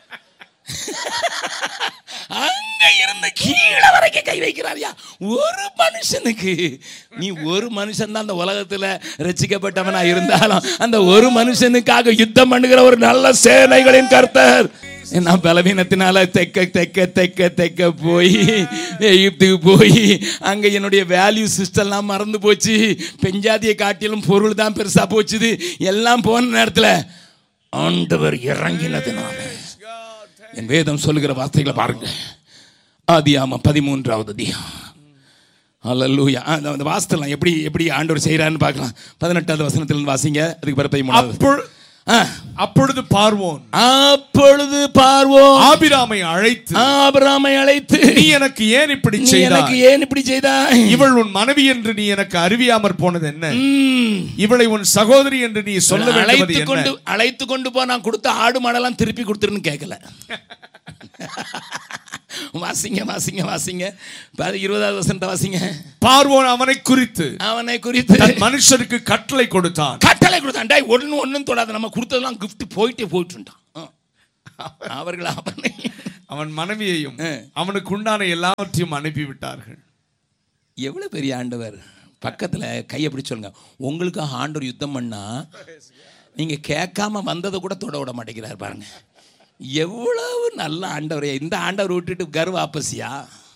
அங்க இருந்து கீழே வரைக்கும் கை வைக்கிறாரியா ஒரு மனுஷனுக்கு நீ ஒரு மனுஷன் தான் அந்த உலகத்துல ரசிக்கப்பட்டவனா இருந்தாலும் அந்த ஒரு மனுஷனுக்காக யுத்தம் பண்ணுகிற ஒரு நல்ல சேனைகளின் கர்த்தர் நான் பலவீனத்தினால தெக்க தெக்க தெக்க தெக்க போய் எகிப்துக்கு போய் அங்க என்னுடைய வேல்யூ சிஸ்டம்லாம் மறந்து போச்சு பெஞ்சாதியை காட்டிலும் பொருள் தான் பெருசா போச்சுது எல்லாம் போன நேரத்துல ஆண்டவர் இறங்கினதுனால God, thank என் வேதம் சொல்லுகிற வார்த்தைகளை பாருங்க ஆதியாம பதிமூன்றாவது அதிகம் அல்லூயா அந்த வாசத்தெல்லாம் எப்படி எப்படி ஆண்டவர் செய்கிறான்னு பார்க்கலாம் பதினெட்டாவது வசனத்திலிருந்து வாசிங்க அதுக்கு பிறகு பதிமூணாவது அப்பொழு- ஆ. அப்பொழுது பார்வோன் அப்பொழுது பார்வோம் ஆபிராமை அழைத்து ஆபிராமை அழைத்து நீ எனக்கு ஏன் இப்படி நீ எனக்கு செய்தாய் ஏன் இப்படி செய்தாய் இவள் உன் மனைவி என்று நீ எனக்கு அறிவியாமற் போனது என்ன ம். இவளை உன் சகோதரி என்று நீ சொல்ல வேண்டுவது அழைத்து என்ன கொண்டு அழைத்து கொண்டு போ நான் கொடுத்த ஆடு மாடெல்லாம் திருப்பி கொடுத்துருன்னு கேட்கல வாசிங்க வாசிங்க வாசிங்க பாரு, இருபதாவது வசனத்தை வாசிங்க பார்வோன் அவனை குறித்து அவனை குறித்து தன் மனுஷருக்கு கட்டளை கொடுத்தான் கட்டளை கொடுத்தான் டேய் ஒண்ணு ஒண்ணும் தொடாத நம்ம கொடுத்ததெல்லாம் gift போயிட்டே போயிட்டுட்டான் அவர்கள் அவனை அவன் மனைவியையும் ஆ. அவனுக்கு உண்டான எல்லாவற்றையும் அனுப்பி விட்டார்கள் எவ்வளவு பெரிய ஆண்டவர் பக்கத்துல கையை பிடிச்சு சொல்லுங்க உங்களுக்காக ஆண்டவர் யுத்தம் பண்ணா நீங்க கேட்காம வந்ததை கூட தொட விட மாட்டேங்கிறார் பாருங்க எவ்வளவு நல்ல ஆண்டவர் இந்த ஆண்டவர் விட்டுட்டு கர்வ ஆப்பசியா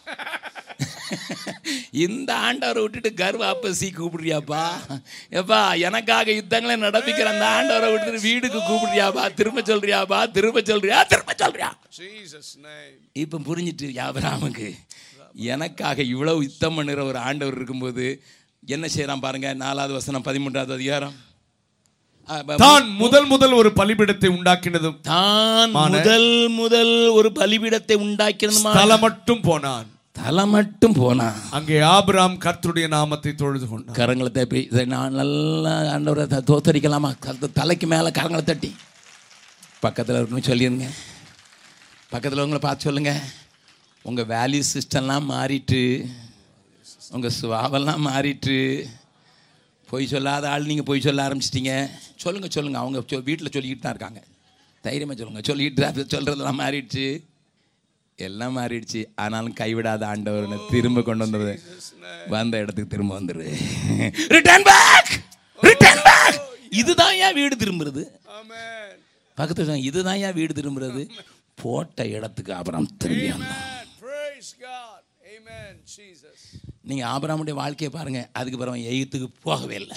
இந்த ஆண்டவரை விட்டுட்டு கர்வ ஆப்பசி கூப்பிடுறியாப்பா எப்பா எனக்காக யுத்தங்களை நடப்பிக்கிற அந்த ஆண்டவரை விட்டுட்டு வீடுக்கு கூப்பிடுறியாப்பா திரும்ப சொல்றியாப்பா திரும்ப சொல்றியா திரும்ப சொல்றியா இப்போ புரிஞ்சிட்டு யாபராமுக்கு எனக்காக இவ்வளவு யுத்தம் பண்ணுற ஒரு ஆண்டவர் இருக்கும்போது என்ன செய்யறான் பாருங்க நாலாவது வசனம் பதிமூன்றாவது அதிகாரம் ஆ, ப- தான் முதல் முதல் ஒரு பலிபீடத்தை உண்டாக்கினதும் தான் முதல் முதல் ஒரு பலிபீடத்தை உண்டாக்கினதுமா தலை மட்டும் போனான் தலை மட்டும் போனான் அங்கே ஆபிராம் கர்த்தருடைய நாமத்தை தொழுது கொண்டான் கரங்களை தப்பி இதை நான் நல்லா ஆண்டவரை த- தோத்தரிக்கலாமா கருத்து தலைக்கு மேலே கரங்களை தட்டி பக்கத்தில் இருக்கணும் சொல்லிடுங்க பக்கத்தில் உங்களை பார்த்து சொல்லுங்க உங்கள் வேல்யூ சிஸ்டம்லாம் மாறிட்டு உங்கள் சுவாவெல்லாம் மாறிட்டு பொய் சொல்லாத ஆள் நீங்கள் பொய் சொல்ல ஆரம்பிச்சிட்டீங்க சொல்லுங்கள் சொல்லுங்கள் அவங்க சொ வீட்டில் சொல்லிக்கிட்டு தான் இருக்காங்க தைரியமாக சொல்லுங்கள் சொல்லிக்கிட்டு சொல்கிறதெல்லாம் மாறிடுச்சு எல்லாம் மாறிடுச்சு ஆனாலும் கைவிடாத ஆண்டவர்னு திரும்ப கொண்டு வந்தது வந்த இடத்துக்கு திரும்ப வந்துரு ரிட்டர்ன் பேக் ரிட்டர்ன் பேக் இதுதான் ஏன் வீடு திரும்புறது பக்கத்துல சொல்லுங்க, இதுதான் ஏன் வீடு திரும்புறது போட்ட இடத்துக்கு அப்புறம் திரும்பி வந்தான் நீங்க ஆபராமுடைய வாழ்க்கையை பாருங்க அதுக்கு பிறகு எகிப்துக்கு போகவே இல்லை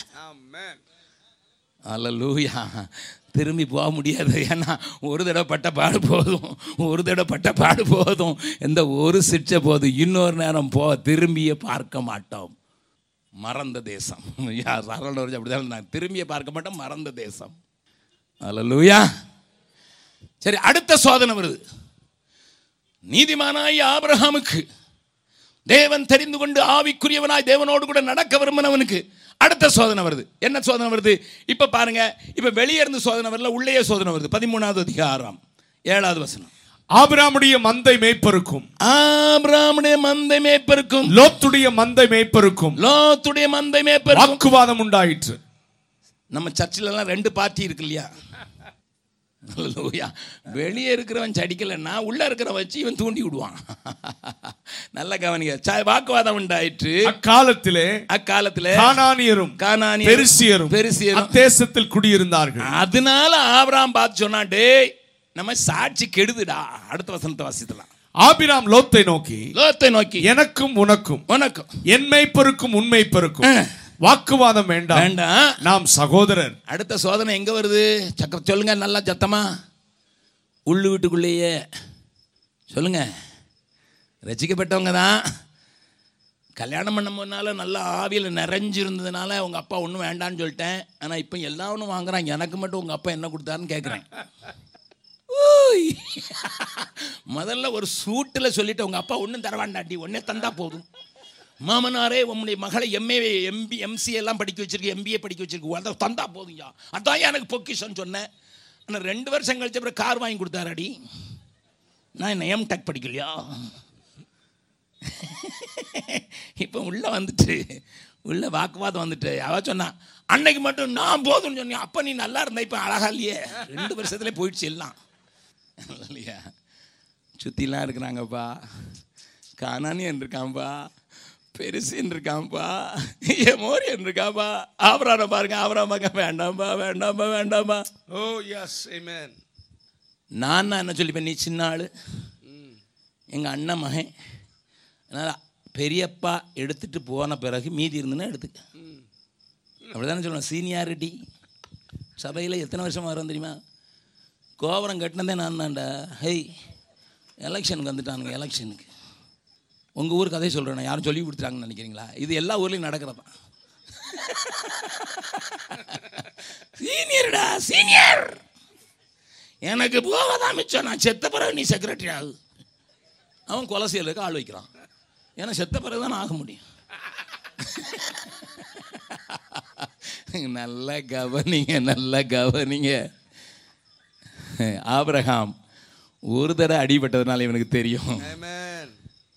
அல்லூயா திரும்பி போக முடியாது ஏன்னா ஒரு தடவை பட்ட பாடு போதும் ஒரு தடவை பட்ட பாடு போதும் இந்த ஒரு சிற்றை போதும் இன்னொரு நேரம் போ திரும்பியே பார்க்க மாட்டோம் மறந்த தேசம் யார் சரவணர் அப்படிதான் நான் திரும்பியே பார்க்க மாட்டோம் மறந்த தேசம் அல்லூயா சரி அடுத்த சோதனை வருது நீதிமானாய் ஆபிரகாமுக்கு தேவன் தெரிந்து கொண்டு ஆவிக்குரியவனாய் தேவனோடு கூட நடக்க விரும்பினவனுக்கு அடுத்த சோதனை வருது என்ன சோதனை வருது இப்ப பாருங்க இப்ப வெளியே இருந்து சோதனை வரல உள்ளேயே சோதனை வருது பதிமூணாவது அதிகாரம் ஏழாவது வசனம் ஆபிராமுடைய மந்தை மேய்ப்பருக்கும் ஆபிராமுடைய மந்தை மேய்ப்பருக்கும் லோத்துடைய மந்தை மேய்ப்பருக்கும் லோத்துடைய மந்தை மேய்ப்பருக்கும் வாக்குவாதம் உண்டாயிற்று நம்ம சர்ச்சில் எல்லாம் ரெண்டு பார்ட்டி இருக்கு இல்லையா அல்லேலூயா. வெளியே இருக்கிறவன் சடிக்கலைன்னா உள்ள இருக்கிறவன் வச்சு இவன் தூண்டி விடுவான் நல்ல கவனிங்க ச- வாக்குவாதம் உண்டாயிற்று அக்காலத்திலே அக்காலத்துல கானானியரும் கானானியரும், பெருசியரும் பெருசியரும் அத்தேசத்தில் குடியிருந்தார்கள் அதனால ஆபிராம் பார்த்து சொன்னா டேய் நம்ம சாட்சி கெடுதுடா அடுத்த வசனத்தை வாசிக்கலாம் ஆபிராம் லோத்தை நோக்கி லோத்தை நோக்கி எனக்கும் உனக்கும் உனக்கும் என் மேய்ப்பருக்கும் உன் மேய்ப்பருக்கும் ஆ. வாக்குவாதம் வேண்டாம் வேண்டாம் நாம் சகோதரர் அடுத்த சோதனை எங்க வருது சக்க சொல்லுங்க நல்லா சத்தமா உள்ளு வீட்டுக்குள்ளேயே சொல்லுங்க ரசிக்கப்பட்டவங்க தான் கல்யாணம் பண்ண முன்னால நல்லா ஆவியில் நிறைஞ்சிருந்ததுனால உங்க அப்பா ஒன்றும் வேண்டான்னு சொல்லிட்டேன் ஆனால் இப்போ எல்லா ஒன்றும் வாங்குறாங்க எனக்கு மட்டும் உங்க அப்பா என்ன கொடுத்தாருன்னு கேட்குறேன் ஊய். முதல்ல ஒரு சூட்டில் சொல்லிட்டு உங்க அப்பா ஒன்றும் தர வேண்டாண்டி ஒன்னே தந்தா போதும் மாமனாரே உம்முடைய மகளை எம்ஏ எம்பி எம்சிஏ எல்லாம் படிக்க வச்சிருக்கு எம்பிஏ படிக்க வச்சிருக்கு அதை தந்தா போதும்யா அதான் எனக்கு பொக்கிஷன் சொன்னேன் ஆனால் ரெண்டு வருஷம் கழிச்ச அப்புறம் கார் வாங்கி கொடுத்தாரடி நான் என்ன எம் டெக் படிக்கலையா இப்போ உள்ள வந்துட்டு உள்ள வாக்குவாதம் வந்துட்டு அவ சொன்னா அன்னைக்கு மட்டும் நான் போதும்னு சொன்னேன் அப்போ நீ நல்லா இருந்த இப்போ அழகா இல்லையே ரெண்டு வருஷத்துல போயிடுச்சு எல்லாம் இல்லையா சுத்திலாம் இருக்கிறாங்கப்பா கானானியன் இருக்கான்ப்பா பெருசின் இருக்கான்ப்பா எமோரியன் இருக்கான்ப்பா ஆபரான பாருங்க ஆபராமாங்க வேண்டாம்பா வேண்டாம்பா வேண்டாம்பா ஓ எஸ் ஆமென் நான் தான் என்ன சொல்லிப்பேன் நீ சின்ன ஆள் எங்கள் அண்ணன் மகன் அதனால் பெரியப்பா எடுத்துட்டு போன பிறகு மீதி இருந்துன்னா எடுத்துக்க அப்படிதானே சொல்லணும் சீனியாரிட்டி சபையில் எத்தனை வருஷமா வரோம் தெரியுமா கோபுரம் கட்டினதே நான் தான்டா ஹெய் எலெக்ஷனுக்கு வந்துட்டானுங்க எலெக்ஷனுக்கு உங்கள் ஊர் கதை சொல்கிறேன் யாரும் சொல்லி கொடுத்துட்டாங்கன்னு நினைக்கிறீங்களா இது எல்லா ஊர்லேயும் நடக்கிறதா சீனியர்டா சீனியர் எனக்கு போவதான் மிச்சம் நான் செத்த பிறகு நீ செக்ரட்டரி ஆகு அவன் கொலை செய்யறதுக்கு ஆள் வைக்கிறான் ஏன்னா செத்த பிறகு தான் ஆக முடியும் நல்ல கவனிங்க நல்ல கவனிங்க ஆபிரகாம் ஒரு தடவை அடிபட்டதுனால இவனுக்கு தெரியும் ஆமென்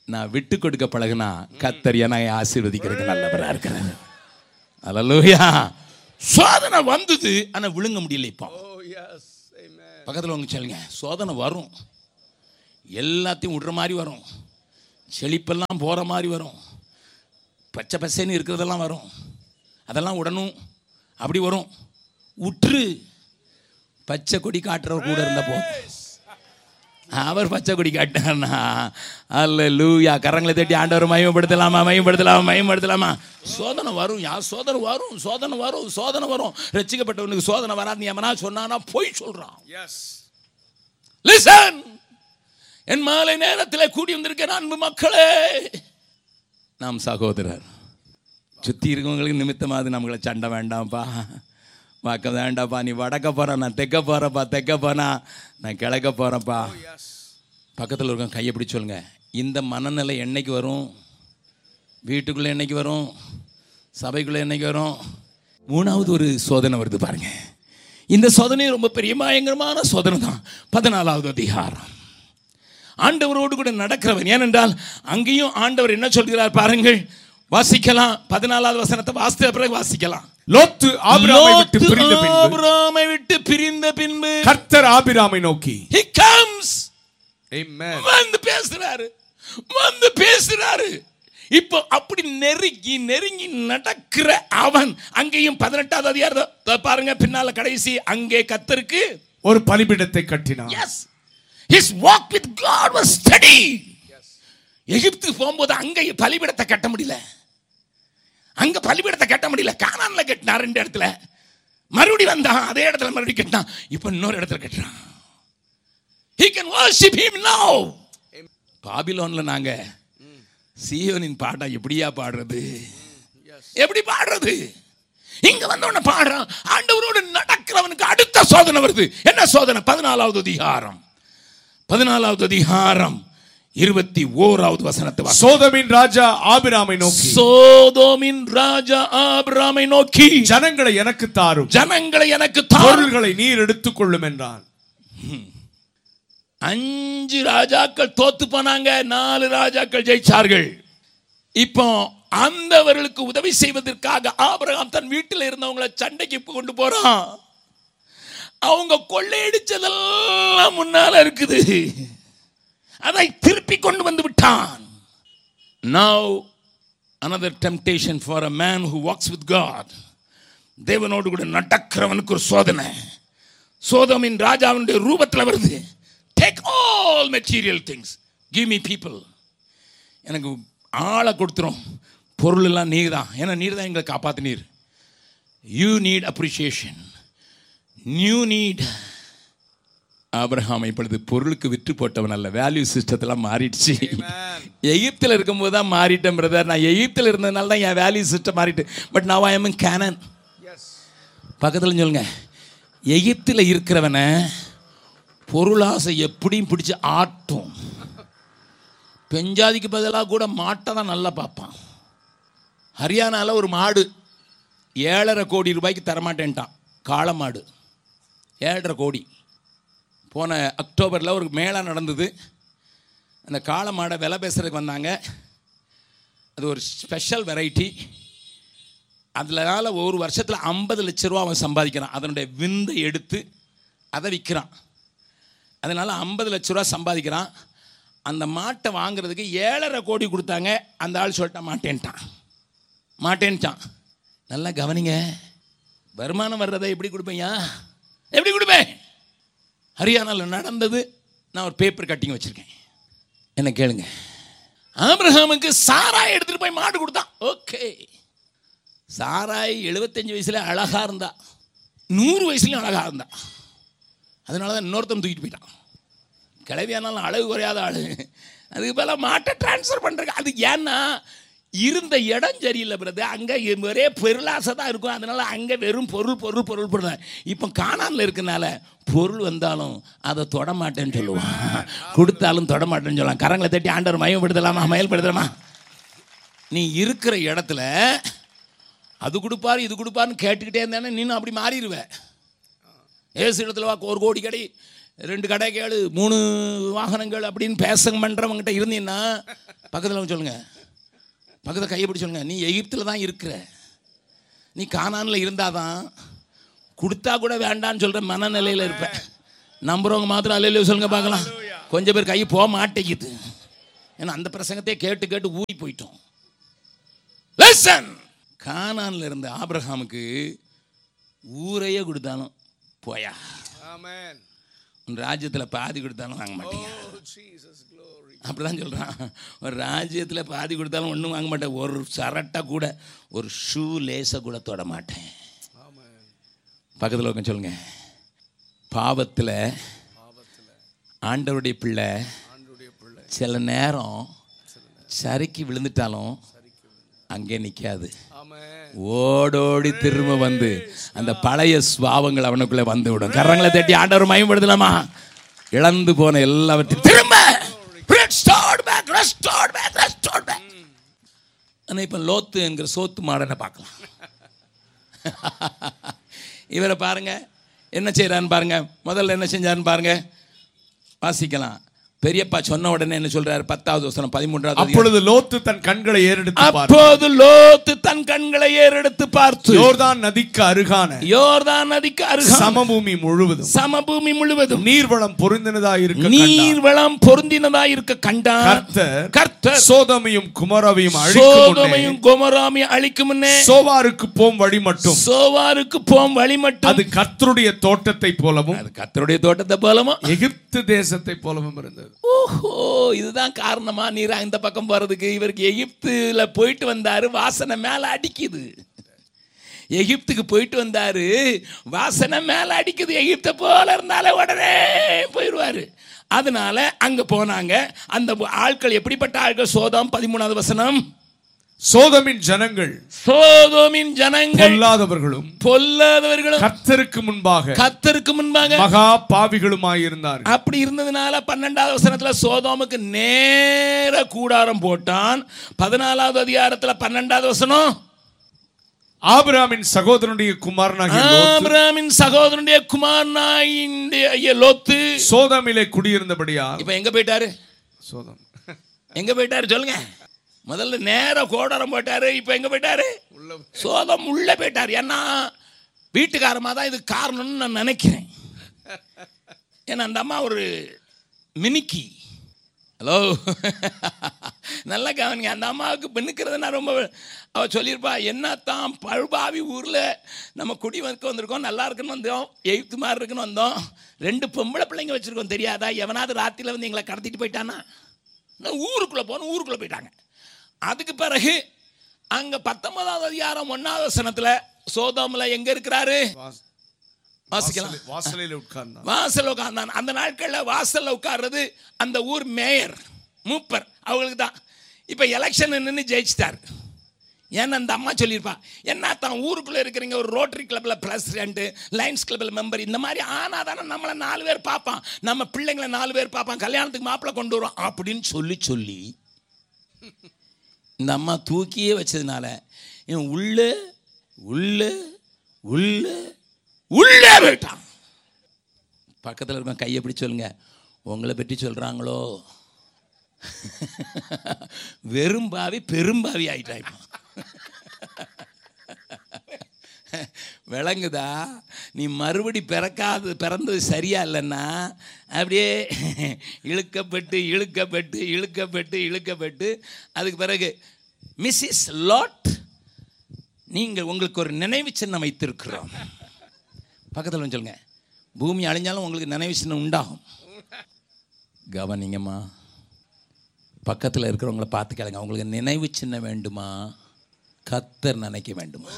நான் விட்டு கொடுக்க பழகுனா கத்தர் என்னை ஆசீர்வதிக்கிறதுக்கு நல்லவரா இருக்கிறாரு அல்லேலூயா சோதனை வந்தது ஆனா விழுங்க முடியல இப்போ பக்கத்தில் உங்க சொல்லுங்க சோதனை வரும் எல்லாத்தையும் விடுற மாதிரி வரும் செழிப்பெல்லாம் போகிற மாதிரி வரும் பச்சை பசேன்னு இருக்கிறதெல்லாம் வரும் அதெல்லாம் விடணும் அப்படி வரும் உற்று பச்சை கொடி காட்டுறவர் கூட இருந்த போதும் அவர் பச்சை கொடி காட்டினார்னா அல்ல லூயா கரங்களை தட்டி ஆண்டவர் மயமப்படுத்தலாமா மயமப்படுத்தலாமா மயமப்படுத்தலாமா சோதனை வரும் யா சோதனை வரும் சோதனை வரும் சோதனை வரும் ரசிக்கப்பட்டவனுக்கு சோதனை வராது எவனா சொன்னானா போய் சொல்றான் லிசன் என் மாலை நேரத்தில் கூடி வந்திருக்கிற அன்பு மக்களே நாம் சகோதரர் சுற்றி இருக்கவங்களுக்கு நிமித்தமாவது நம்மளை சண்டை வேண்டாம்ப்பா பார்க்க வேண்டாம்ப்பா நீ வடக்க போற நான் தெக்க போறப்பா தெக்க போனா நான் கிழக்க போறேன்ப்பா பக்கத்தில் இருக்க கையை பிடிச்சு சொல்லுங்க இந்த மனநிலை என்னைக்கு வரும் வீட்டுக்குள்ளே என்னைக்கு வரும் சபைக்குள்ளே என்னைக்கு வரும் மூணாவது ஒரு சோதனை வருது பாருங்க இந்த சோதனை ரொம்ப பெரிய பயங்கரமான சோதனை தான் பதினாலாவது அதிகாரம் ஆண்டவரோடு கூட நடக்கிறவன் ஏனென்றால் அங்கேயும் ஆண்டவர் என்ன சொல்கிறார் பாருங்கள் வாசிக்கலாம் பதினாலாவது வசனத்தை வாசித்த பிறகு வாசிக்கலாம் லோத்து ஆபிராமை விட்டு லோத்து பிரிந்த பின்பு ஆபிராமை விட்டு பிரிந்த பின்பு கர்த்தர் ஆபிராமை நோக்கி he comes Amen. வந்து பேசுறாரு வந்து பேசுறாரு இப்போ அப்படி நெருங்கி நெருங்கி நடக்கிற அவன் அங்கேயும் பதினெட்டாவது அதிகாரம் பாருங்க பின்னால கடைசி அங்கே கத்தருக்கு ஒரு பலிபீடத்தை கட்டினான் yes his walk with God was steady எகிப்துக்கு போகும்போது அங்க பலிபீடத்தை கட்ட முடியல அங்க பலிபீடத்தை கட்ட முடியல கானான்ல கட்டினார் ரெண்டு இடத்துல மறுபடி வந்தான் அதே இடத்துல மறுபடியும் கட்டினான் இப்போ இன்னொரு இடத்துல கட்டுறான் he can worship him now பாபிலோன்ல நாங்க சீயோனின் பாட்டா எப்படியா பாடுறது எப்படி பாடுறது இங்க வந்த உடனே பாடுறான் ஆண்டவரோடு நடக்கிறவனுக்கு அடுத்த சோதனை வருது என்ன சோதனை பதினாலாவது அதிகாரம் பதினாலாவது அதிகாரம் இருபத்தி ஓராவது வசனத்தை வாசி. சோதமின் ராஜா ஆபிராமை நோக்கி சோதோமின் ராஜா ஆபிராமை நோக்கி ஜனங்களை எனக்கு தாரும் ஜனங்களை எனக்கு தாரும் பொருள்களை நீர் எடுத்துக்கொள்ளும் என்றான் அஞ்சு ராஜாக்கள் தோத்து போனாங்க நாலு ராஜாக்கள் ஜெயிச்சார்கள் இப்போ அந்தவர்களுக்கு உதவி செய்வதற்காக ஆபிரகாம் தன் வீட்டில் இருந்தவங்களை சண்டைக்கு கொண்டு போறான் அவங்க கொள்ளையடிச்சதெல்லாம் முன்னால இருக்குது அதை திருப்பி கொண்டு வந்து விட்டான் now another temptation for a man who walks with god தேவனோடு கூட நடக்கிறவனுக்கு ஒரு சோதனை சோதமின் ராஜாவினுடைய ரூபத்தில் வருது take all material things give me people எனக்கு ஆளை கொடுத்துரும் பொருள் எல்லாம் நீர் தான் ஏன்னா நீர் தான் எங்களை காப்பாத்தினீர் you need appreciation new need Abraham இப்பொழுது பொருளுக்கு விற்று போட்டவன் அல்ல வேல்யூ சிஸ்டத்தெல்லாம் மாறிடுச்சு எகிப்தில் இருக்கும்போது தான் மாறிட்டேன் பிரதர் நான் எகிப்தில் இருந்ததுனால தான் என் வேல்யூ சிஸ்டம் மாறிட்டு பட் நான் ஐ எம் கேனன் பக்கத்தில் சொல்லுங்க எகிப்தில் இருக்கிறவனை பொருளாசை எப்படியும் பிடிச்சு ஆட்டும் பெஞ்சாதிக்கு பதிலாக கூட மாட்டை தான் நல்லா பார்ப்பான் ஹரியானாவில் ஒரு மாடு ஏழரை கோடி ரூபாய்க்கு தரமாட்டேன்ட்டான் காளை மாடு ஏழரை கோடி போன அக்டோபரில் ஒரு மேளா நடந்தது அந்த காளை மாடை விலை பேசுறதுக்கு வந்தாங்க அது ஒரு ஸ்பெஷல் வெரைட்டி அதனால ஒரு வருஷத்தில் ஐம்பது லட்ச ரூபா அவன் சம்பாதிக்கிறான் அதனுடைய விந்தை எடுத்து அதை விற்கிறான் அதனால் ஐம்பது லட்ச ரூபா சம்பாதிக்கிறான் அந்த மாட்டை வாங்குறதுக்கு ஏழரை கோடி கொடுத்தாங்க அந்த ஆள் சொல்லிட்டா மாட்டேன்ட்டான் மாட்டேன்ட்டான் நல்லா கவனிங்க வருமானம் வர்றதை எப்படி கொடுப்பேன்யா எப்படி கொடுப்பேன் ஹரியானாவில் நடந்தது நான் ஒரு பேப்பர் கட்டிங் வச்சுருக்கேன் என்ன கேளுங்க ஆபிரகாமுக்கு சாராய் எடுத்துகிட்டு போய் மாடு கொடுத்தான் ஓகே சாராய் எழுபத்தஞ்சு வயசுல அழகா இருந்தா நூறு வயசுலயும் அழகா இருந்தா அதனால தான் இன்னொருத்தன் தூக்கிட்டு போயிட்டான் கிளவியானாலும் அழகு குறையாத ஆளு அதுக்கு பதிலாக மாட்டை ட்ரான்ஸ்ஃபர் பண்ணுறக்கு அது ஏன்னா இருந்த இடம் சரியில்லை பிறகு அங்கே ஒரே பெருளாசை தான் இருக்கும் அதனால அங்கே வெறும் பொருள் பொருள் பொருள் பொருள் இப்போ காணாமல் இருக்கனால பொருள் வந்தாலும் அதை தொட மாட்டேன்னு சொல்லுவான் கொடுத்தாலும் தொட மாட்டேன்னு சொல்லுவான் கரங்களை தட்டி ஆண்டவர் மயம்படுத்தலாமா மயல்படுத்தலாமா நீ இருக்கிற இடத்துல அது கொடுப்பாரு இது கொடுப்பாருன்னு கேட்டுக்கிட்டே இருந்தானே நீனும் அப்படி மாறிடுவ ஏசு இடத்துல வா ஒரு கோடி கடை ரெண்டு கடை கேளு மூணு வாகனங்கள் அப்படின்னு பேச பண்ணுறவங்ககிட்ட இருந்தீங்கன்னா பக்கத்தில் வந்து சொல்லுங்க பக்கத்தில் கையை பிடிச்சு சொல்லுங்க நீ எகிப்தில் தான் இருக்கிற நீ கானானில் இருந்தாதான் கொடுத்தா கூட வேண்டான்னு சொல்கிற மனநிலையில் இருப்பேன் நம்புறவங்க மாத்திரம் அல்லையில சொல்லுங்க பார்க்கலாம் கொஞ்சம் பேர் கை போக மாட்டேங்குது ஏன்னா அந்த பிரசங்கத்தையே கேட்டு கேட்டு ஊறி போயிட்டோம் லெசன் கானான்ல இருந்த ஆபிரகாமுக்கு ஊரையே கொடுத்தாலும் போயா ஆமென் உன் ராஜ்யத்தில் பாதி கொடுத்தாலும் வாங்க மாட்டீங்க ஓ ஜீசஸ் glory அப்படிதான் சொல்கிறான் ஒரு ராஜ்யத்தில் பாதி கொடுத்தாலும் ஒன்றும் வாங்க மாட்டேன் ஒரு சரட்டை கூட ஒரு ஷூ லேசை கூட தொட மாட்டேன் ஆமென் பக்கத்தில் உட்காந்து சொல்லுங்க பாவத்தில் பாவத்துல ஆண்டவருடைய பிள்ளை ஆண்டுடைய பிள்ளை சில நேரம் சரிக்கு விழுந்துட்டாலும் அங்கே நிற்காது ஆமென் ஓடோடி திரும்ப வந்து அந்த பழைய சுவாவங்கள் அவனுக்குள்ளே வந்து விடும் கரங்களை தட்டி ஆண்டவர் மயம்படுத்தலாமா இழந்து போன எல்லாவற்றையும் திரும்ப restored back, restored back, restored back. ஆனா இப்ப லோத்து என்கிற சோத்து மாடனை பார்க்கலாம் இவரை பாருங்க என்ன செய்யறான்னு பாருங்க முதல்ல என்ன செஞ்சாருன்னு பாருங்க வாசிக்கலாம் பெரியப்பா சொன்ன உடனே என்ன சொல்றாரு பத்தாவது வசனம் பதிமூன்றாவது அதிகாரம். அப்பொழுது லோத்து தன் கண்களை ஏறெடுத்து பார்த்து அப்போது லோத்து தன் கண்களை ஏறெடுத்து பார்த்து யோர்தான் நதிக்கு அருகான யோர்தான் நதிக்கு அருகான சமபூமி முழுவதும் சமபூமி முழுவதும் நீர்வளம் பொருந்தினதாய் இருக்க கண்டான். நீர் வளம் பொருந்தினதாய் இருக்க கண்டான் கர்த்தர் கர்த்தர் சோதமையும் குமரவையும் அழிக்கும் முன்னே சோதமையும் கோமராமையும் அழிக்கும் முன்னே சோவாருக்கு போம் வழி மட்டும் சோவாருக்கு போம் வழி மட்டும் அது கர்த்தருடைய தோட்டத்தை போலவும் அது கர்த்தருடைய தோட்டத்தை போலமா எகிப்து தேசத்தை போலவும் இருந்தது ஓஹோ இதுதான் காரணமா நீர் இந்த பக்கம் போறதுக்கு இவருக்கு எகிப்துல போயிட்டு வந்தாரு வாசனை மேல அடிக்குது எகிப்துக்கு போயிட்டு வந்தாரு வாசனை மேல அடிக்குது எகிப்த போல இருந்தாலே உடனே போயிடுவாரு அதனால அங்க போனாங்க அந்த ஆட்கள் எப்படிப்பட்ட ஆட்கள் சோதம் பதிமூணாவது வசனம் சோதமின் ஜனங்கள் சோதோமின் ஜனங்கள் பொல்லாதவர்களும் பொல்லாதவர்களும் கர்த்தருக்கு முன்பாக கத்தருக்கு முன்பாக மகா பாவிகளுமாயிருந்தார்கள் அப்படி இருந்ததுனால பன்னெண்டாவது வசனத்துல சோதோமுக்கு நேர கூடாரம் போட்டான் பதினாலாவது அதிகாரத்துல பன்னெண்டாவது வசனம் ஆபிராமின் சகோதரனுடைய குமாரனாகிய லோத்து ஆபிரகாமின் சகோதரனுடைய குமாரனாய லோத்து சோதமிலே குடியிருந்தபடியா இப்ப எங்க போயிட்டாரு சோதம் எங்க போயிட்டாரு சொல்லுங்க முதல்ல நேர கோடாரம் போட்டாரு இப்ப எங்க போயிட்டாரு சோதம் உள்ள போயிட்டாரு ஏன்னா வீட்டுக்காரமா தான் இது காரணம்னு நான் நினைக்கிறேன் ஏன்னா அந்த அம்மா ஒரு மினிக்கி ஹலோ நல்லா கவனிங்க அந்த அம்மாவுக்கு பின்னுக்கிறது நான் ரொம்ப அவள் சொல்லியிருப்பா என்னத்தான் பழுபாவி ஊரில் நம்ம குடி வந்து வந்திருக்கோம் நல்லா இருக்குன்னு வந்தோம் எய்த்து மாதிரி இருக்குன்னு வந்தோம் ரெண்டு பொம்பளை பிள்ளைங்க வச்சுருக்கோம் தெரியாதா எவனாவது ராத்திரியில் வந்து எங்களை கடத்திட்டு போயிட்டானா நான் ஊருக்குள்ளே போனோம் ஊருக்குள்ளே போயிட்டாங்க அதுக்கு பிறகு அங்கே பத்தொன்பதாவது அதிகாரம் ஒன்றாவது வசனத்தில் சோதோமில் எங்கே இருக்கிறாரு வாசிக்கலாம் வாசலில் வாசலில் உட்கார்ந்தான் வாசல் உட்கார்ந்தான் அந்த நாட்களில் வாசல்ல உட்கார்றது அந்த ஊர் மேயர் மூப்பர் அவங்களுக்கு தான் இப்போ எலெக்ஷன் நின்று ஜெயிச்சிட்டார் ஏன்னா அந்த அம்மா சொல்லியிருப்பா என்ன தான் ஊருக்குள்ளே இருக்கிறீங்க ஒரு ரோட்டரி கிளப்பில் பிரசிடென்ட்டு லைன்ஸ் கிளப்பில் மெம்பர் இந்த மாதிரி ஆனால் தானே நம்மளை நாலு பேர் பார்ப்பான் நம்ம பிள்ளைங்களை நாலு பேர் பார்ப்பான் கல்யாணத்துக்கு மாப்பிள்ளை கொண்டு வரோம் அப்படின்னு சொல்லி சொல்லி இந்த அம்மா தூக்கியே வச்சதுனால இவன் உள்ள உள்ள உள்ள உள்ளே போயிட்டான் பக்கத்தில் இருக்க கையை பிடிச்சு சொல்லுங்க உங்களை பற்றி சொல்கிறாங்களோ வெறும்பாவி பெரும்பாவி ஆயிட்டா இப்போ விளங்குதா நீ மறுபடி பிறக்காது பிறந்தது சரியா இல்லைன்னா அப்படியே இழுக்கப்பட்டு இழுக்கப்பட்டு இழுக்கப்பட்டு இழுக்கப்பட்டு அதுக்கு பிறகு மிஸ்ஸஸ் லாட் நீங்கள் உங்களுக்கு ஒரு நினைவு சின்னம் வைத்திருக்கிறோம் பக்கத்தில் வந்து சொல்லுங்க பூமி அழிஞ்சாலும் உங்களுக்கு நினைவு சின்னம் உண்டாகும் கவனிங்கம்மா பக்கத்தில் இருக்கிறவங்கள பார்த்து கேளுங்க உங்களுக்கு நினைவு சின்னம் வேண்டுமா கத்தர் நினைக்க வேண்டுமா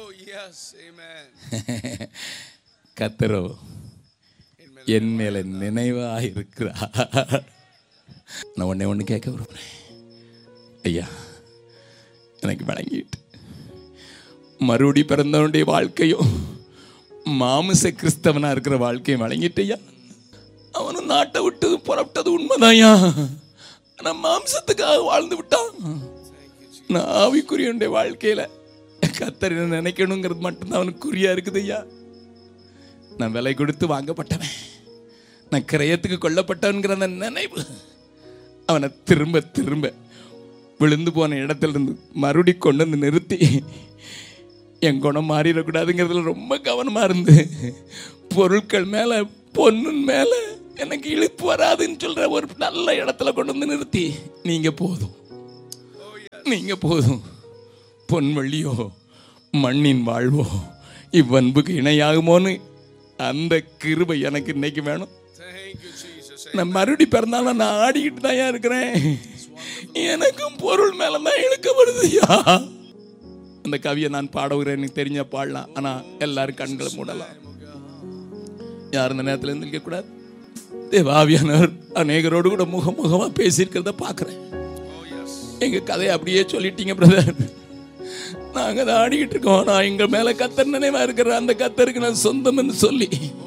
கத்தரோ என் மேல நினைவா இருக்கிறார் நான் ஒன்னே ஒன்று கேட்க விரும்புகிறேன் ஐயா எனக்கு வழங்கிட்டு மறுபடி பிறந்தவனுடைய வாழ்க்கையும் மாமிச கிறிஸ்தவனா இருக்கிற வாழ்க்கையும் வழங்கிட்டையா அவனும் நாட்டை விட்டது புறப்பட்டது உண்மைதான்யா ஆனா மாம்சத்துக்காக வாழ்ந்து விட்டான் நான் ஆவிக்குரியனுடைய வாழ்க்கையில கத்தர் என்ன நினைக்கணுங்கிறது மட்டும்தான் அவனுக்கு குறியா இருக்குது ஐயா நான் விலை கொடுத்து வாங்கப்பட்டவன் நான் கிரயத்துக்கு கொல்லப்பட்டவன்கிற அந்த நினைவு அவனை திரும்ப திரும்ப விழுந்து போன இடத்துல இருந்து மறுபடி கொண்டு வந்து நிறுத்தி என் குணம் மாறிடக்கூடாதுங்கிறதுல ரொம்ப கவனமாக இருந்து பொருட்கள் மேலே பொண்ணின் மேலே எனக்கு இழுப்பு வராதுன்னு சொல்கிற ஒரு நல்ல இடத்துல கொண்டு வந்து நிறுத்தி நீங்கள் போதும் நீங்கள் போதும் பொன் வெள்ளியோ மண்ணின் வாழ்வோ இவ்வன்புக்கு இணையாகுமோன்னு அந்த கிருபை எனக்கு இன்னைக்கு வேணும் நான் மறுபடி பிறந்தாலும் நான் ஆடிக்கிட்டு தான் இருக்கிறேன் எனக்கும் பொருள் மேல தான் இழுக்கப்படுதுயா அந்த கவியை நான் பாடுகிறேன் எனக்கு தெரிஞ்ச பாடலாம் ஆனா எல்லாரும் கண்களை மூடலாம் யார் இந்த நேரத்தில் இருந்திருக்க கூடாது தேவாவியானவர் அநேகரோடு கூட முகமுகமா பேசியிருக்கிறத பார்க்குறேன் எங்க கதையை அப்படியே சொல்லிட்டீங்க பிரதர் நாங்க அதை ஆடிக்கிட்டு இருக்கோம் நான் எங்க மேல கத்தர் நினைவா இருக்கிற அந்த கத்தருக்கு நான் சொந்தம்னு சொல்லி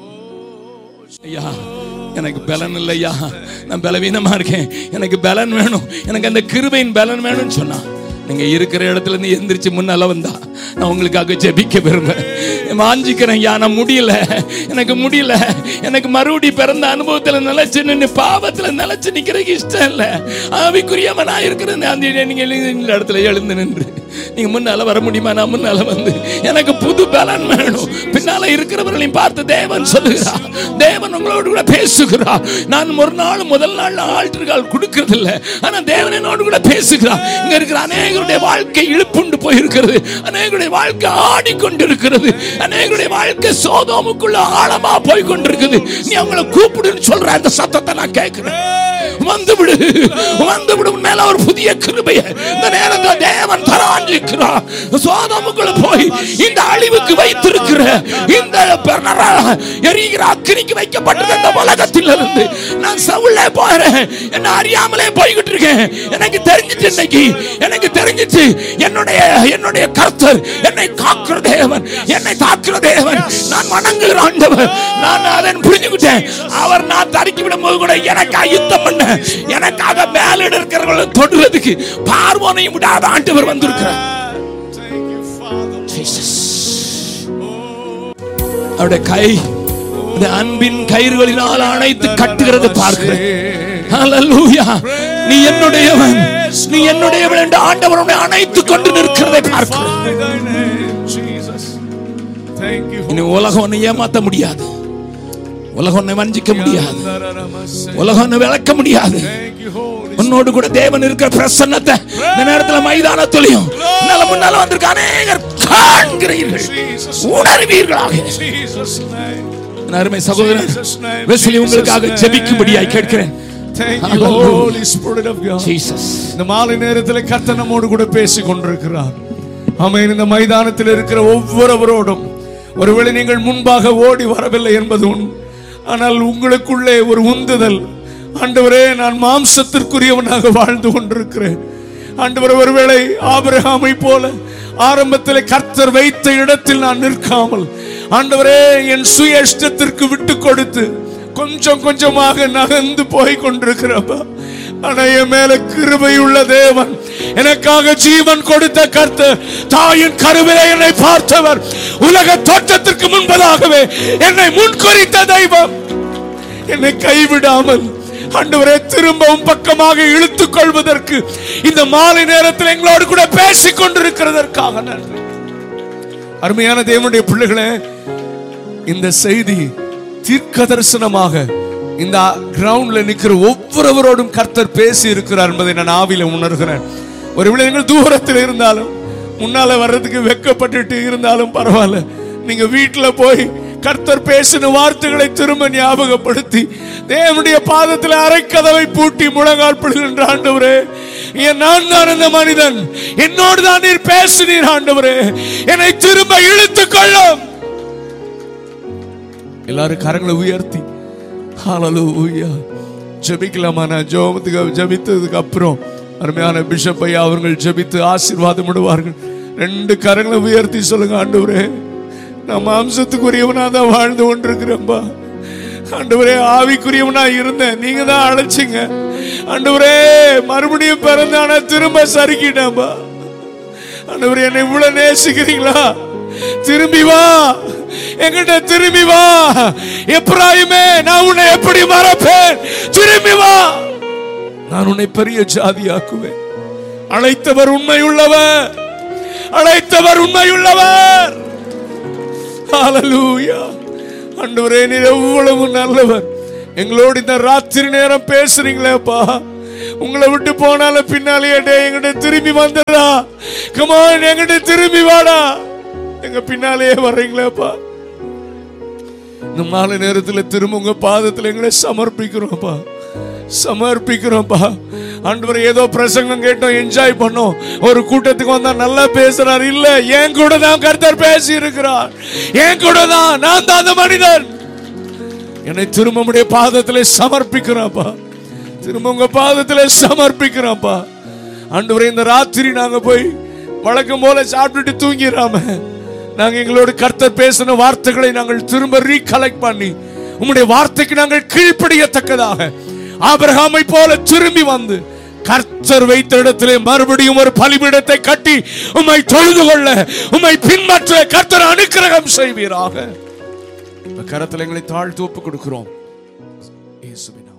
ஐயா எனக்கு பலன் இல்லையா நான் பலவீனமா இருக்கேன் எனக்கு பலன் வேணும் எனக்கு அந்த கிருபையின் பலன் வேணும்னு சொன்னா நீங்க இருக்கிற இடத்துல இருந்து எந்திரிச்சு முன்னால வந்தா நான் உங்களுக்காக ஜெபிக்க விரும்புறேன் வாஞ்சிக்கிறேன் ஐயா நான் முடியல எனக்கு முடியல எனக்கு மறுபடி பிறந்த அனுபவத்துல நிலைச்சு நின்று பாவத்துல நிலைச்சு நிக்கிறதுக்கு இஷ்டம் இல்லை ஆவிக்குரியவனா இருக்கிறேன் அந்த நீங்க எழுந்த இடத்துல எழுந்து நின்று நீங்க முன்னால வர முடியுமா நான் முன்னால வந்து எனக்கு புது பலன் வேணும் பின்னால இருக்கிறவர்களையும் பார்த்து தேவன் சொல்லுகிறார் தேவன் உங்களோடு கூட பேசுகிறார் நான் ஒரு நாள் முதல் நாள் ஆல்டர்கள் கொடுக்கறது இல்ல ஆனா தேவன் என்னோடு கூட பேசுகிறார் இங்க இருக்கிற அநேகருடைய வாழ்க்கை இழுப்புண்டு போயிருக்கிறது அநேகருடைய வாழ்க்கை ஆடிக்கொண்டிருக்கிறது அநேகருடைய வாழ்க்கை சோதோமுக்குள்ள ஆழமா போய் கொண்டிருக்குது நீ அவங்கள கூப்பிடுன்னு சொல்ற அந்த சத்தத்தை நான் கேட்கிறேன் வந்து விடு வந்து விடு உன் மேல ஒரு புதிய கிருபைய இந்த நேரத்தில் தேவன் தராஞ்சிக்கிறார் சோதமுக்குள்ள போய் இந்த அழிவுக்கு வைத்திருக்கிற இந்த பெருநர- எரிகிற அக்கினிக்கு வைக்கப்பட்டது இந்த உலகத்தில் இருந்து நான் சவுளே போறேன் என்ன அறியாமலே போய்கிட்டு இருக்கேன் எனக்கு தெரிஞ்சிட்டு இன்னைக்கு எனக்கு தெரிஞ்சிட்டு என்னுடைய என்னுடைய கர்த்தர் என்னை காக்கிற தேவன் என்னை தாக்குற தேவன் நான் வணங்குகிற ஆண்டவர் நான் அதை புரிஞ்சுக்கிட்டேன் அவர் நான் தடுக்கி விடும் போது கூட எனக்காக யுத்தம் பண்ண எனக்காக மேல இருக்கிறவங்களை தொடுறதுக்கு பார்வோனையும் விடாத ஆண்டவர் வந்திருக்கிறார் Jesus. அவருடைய கை இந்த அன்பின் கயிறுகளினால் அணைத்து கட்டுகிறது பார்க்கிறேன் Hallelujah. நீ என்னுடையவன் நீ என்னுடையவன் என்று ஆண்டவர் உன்னை அணைத்துக் கொண்டு நிற்கிறதை பார்க்கிறேன் இனி உலகம் உன்னை ஏமாத்த முடியாது உலகம் உன்னை வஞ்சிக்க முடியாது உலகம் உன்னை விளக்க முடியாது உன்னோடு கூட தேவன் இருக்கிற பிரசன்னத்தை இந்த நேரத்துல மைதானத்திலையும் நல்ல முன்னால வந்திருக்க அநேகர் காண்கிறீர்கள் உணர்வீர்களாக என் அருமை சகோதரன் வெஸ்லி உங்களுக்காக ஜெபிக்கும்படியாய் கேட்கிறேன் ஜீசஸ் இந்த மாலை நேரத்தில் கர்த்தர் நம்மோடு கூட பேசிக் கொண்டிருக்கிறார் ஆமென் இந்த மைதானத்தில் இருக்கிற ஒவ்வொருவரோடும் ஒருவேளை நீங்கள் முன்பாக ஓடி வரவில்லை என்பது உண் ஆனால் உங்களுக்குள்ளே ஒரு உந்துதல் ஆண்டவரே நான் மாம்சத்திற்குரியவனாக வாழ்ந்து கொண்டிருக்கிறேன் ஆண்டவர் ஒருவேளை ஆபிரகாமை போல ஆரம்பத்தில் கர்த்தர் வைத்த இடத்தில் நான் நிற்காமல் ஆண்டவரே என் சுய இஷ்டத்திற்கு விட்டு கொடுத்து கொஞ்சம் கொஞ்சமாக நகர்ந்து போய் கொண்டிருக்கிறப்பா ஆனா என் மேல கிருபை உள்ள தேவன் எனக்காக ஜீவன் கொடுத்த கர்த்தர் தாயின் கருவிலே என்னை பார்த்தவர் உலக தோற்றத்திற்கு முன்பதாகவே என்னை முன்குறித்த தெய்வம் என்னை கைவிடாமல் ஆண்டவரே திரும்பவும் பக்கமாக இழுத்துக் கொள்வதற்கு இந்த மாலை நேரத்தில் எங்களோடு கூட பேசிக் கொண்டிருக்கிறதற்காக நன்றி அருமையான தேவனுடைய பிள்ளைகளே இந்த செய்தி தீர்க்க தரிசனமாக இந்த கிரவுண்ட்ல நிக்கிற ஒவ்வொருவரோடும் கர்த்தர் பேசி இருக்கிறார் என்பதை நான் ஆவில உணர்கிறேன் ஒருவேளை நீங்கள் தூரத்தில் இருந்தாலும் முன்னால வர்றதுக்கு வெக்கப்பட்டுட்டு இருந்தாலும் பரவாயில்ல நீங்க வீட்டுல போய் கர்த்தர் பேசின வார்த்தைகளை திரும்ப ஞாபகப்படுத்தி தேவனுடைய பாதத்தில் அரைக்கதவை பூட்டி முழங்கால் படுகின்ற ஆண்டவரே என் நான் தான் அந்த மனிதன் என்னோடு தான் நீர் பேசினீர் ஆண்டவரே என்னை திரும்ப இழுத்துக் கொள்ளும் எல்லாரும் கரங்களை உயர்த்தி ஹalleluya ஜெபிக்கலாமா நான் ஜோமத்துக்கு ஜெபித்ததுக்கு அப்புறம் அருமையான பிஷப் ஐயா அவர்கள் ஜெபித்து ஆசீர்வாதம் விடுவார்கள் ரெண்டு கரங்களை உயர்த்தி சொல்லுங்க ஆண்டவரே நான் மாம்சத்துக்குரியவனா தான் வாழ்ந்து கொண்டிருக்கிறேன்பா ஆண்டவரே ஆவிக்குரியவனா இருந்தேன் நீங்க தான் அழைச்சிங்க ஆண்டவரே மறுபடியும் பிறந்தானா திரும்ப சறுக்கிட்டேன்பா ஆண்டவரே என்னை இவ்வளவு நேசிக்கிறீங்களா திரும்பி வா எங்கிட்ட திரும்பி வா எப்ராயிமே நான் உன்னை எப்படி மறப்பேன் திரும்பி வா நான் உன்னை பெரிய ஜாதியாக்குவேன் அழைத்தவர் உண்மையுள்ளவர் அழைத்தவர் உண்மையுள்ளவர் ஹalleluya ஆண்டவரே நீர் எவ்வளவு நல்லவர் எங்களோடு இந்த ராத்திரி நேரம் பேசுறீங்களேப்பா உங்களை விட்டு போனாலும் பின்னாலே டே எங்கிட்ட திரும்பி வந்துடா கமான் எங்கிட்ட திரும்பி வாடா எங்க பின்னாலேயே வர்றீங்களேப்பா இந்த மாலை நேரத்தில் திரும்ப உங்க பாதத்தில் எங்களை சமர்ப்பிக்கிறோம்ப்பா சமர்ப்பிக்கிறோம்ப்பா ஆண்டவர் ஏதோ பிரசங்கம் கேட்டோம் என்ஜாய் பண்ணோம் ஒரு கூட்டத்துக்கு வந்தா நல்லா பேசுறார் இல்ல என் கூட தான் கர்த்தர் பேசி இருக்கிறார் என் கூட தான் நான் தான் அந்த மனிதன் என்னை திரும்ப உடைய பாதத்தில் சமர்ப்பிக்கிறோம்ப்பா திரும்ப உங்க பாதத்தில் சமர்ப்பிக்கிறோம்ப்பா ஆண்டவரே இந்த ராத்திரி நாங்க போய் வழக்கம் போல சாப்பிட்டுட்டு தூங்கிடாம நாங்க எங்களோட கர்த்தர் பேசின வார்த்தைகளை நாங்கள் திரும்ப ரீகலெக்ட் பண்ணி உம்முடைய வார்த்தைக்கு நாங்கள் கீழ்ப்படியத்தக்கதாக ஆபிரகாமை போல திரும்பி வந்து கர்த்தர் வைத்த இடத்திலே மறுபடியும் ஒரு பலிபீடத்தை கட்டி உம்மை தொழுது கொள்ள உம்மை பின்பற்ற கர்த்தர் அனுக்கிரகம் செய்வீராக இந்த கரத்தில் எங்களை தாழ்த்து ஒப்பு கொடுக்கிறோம்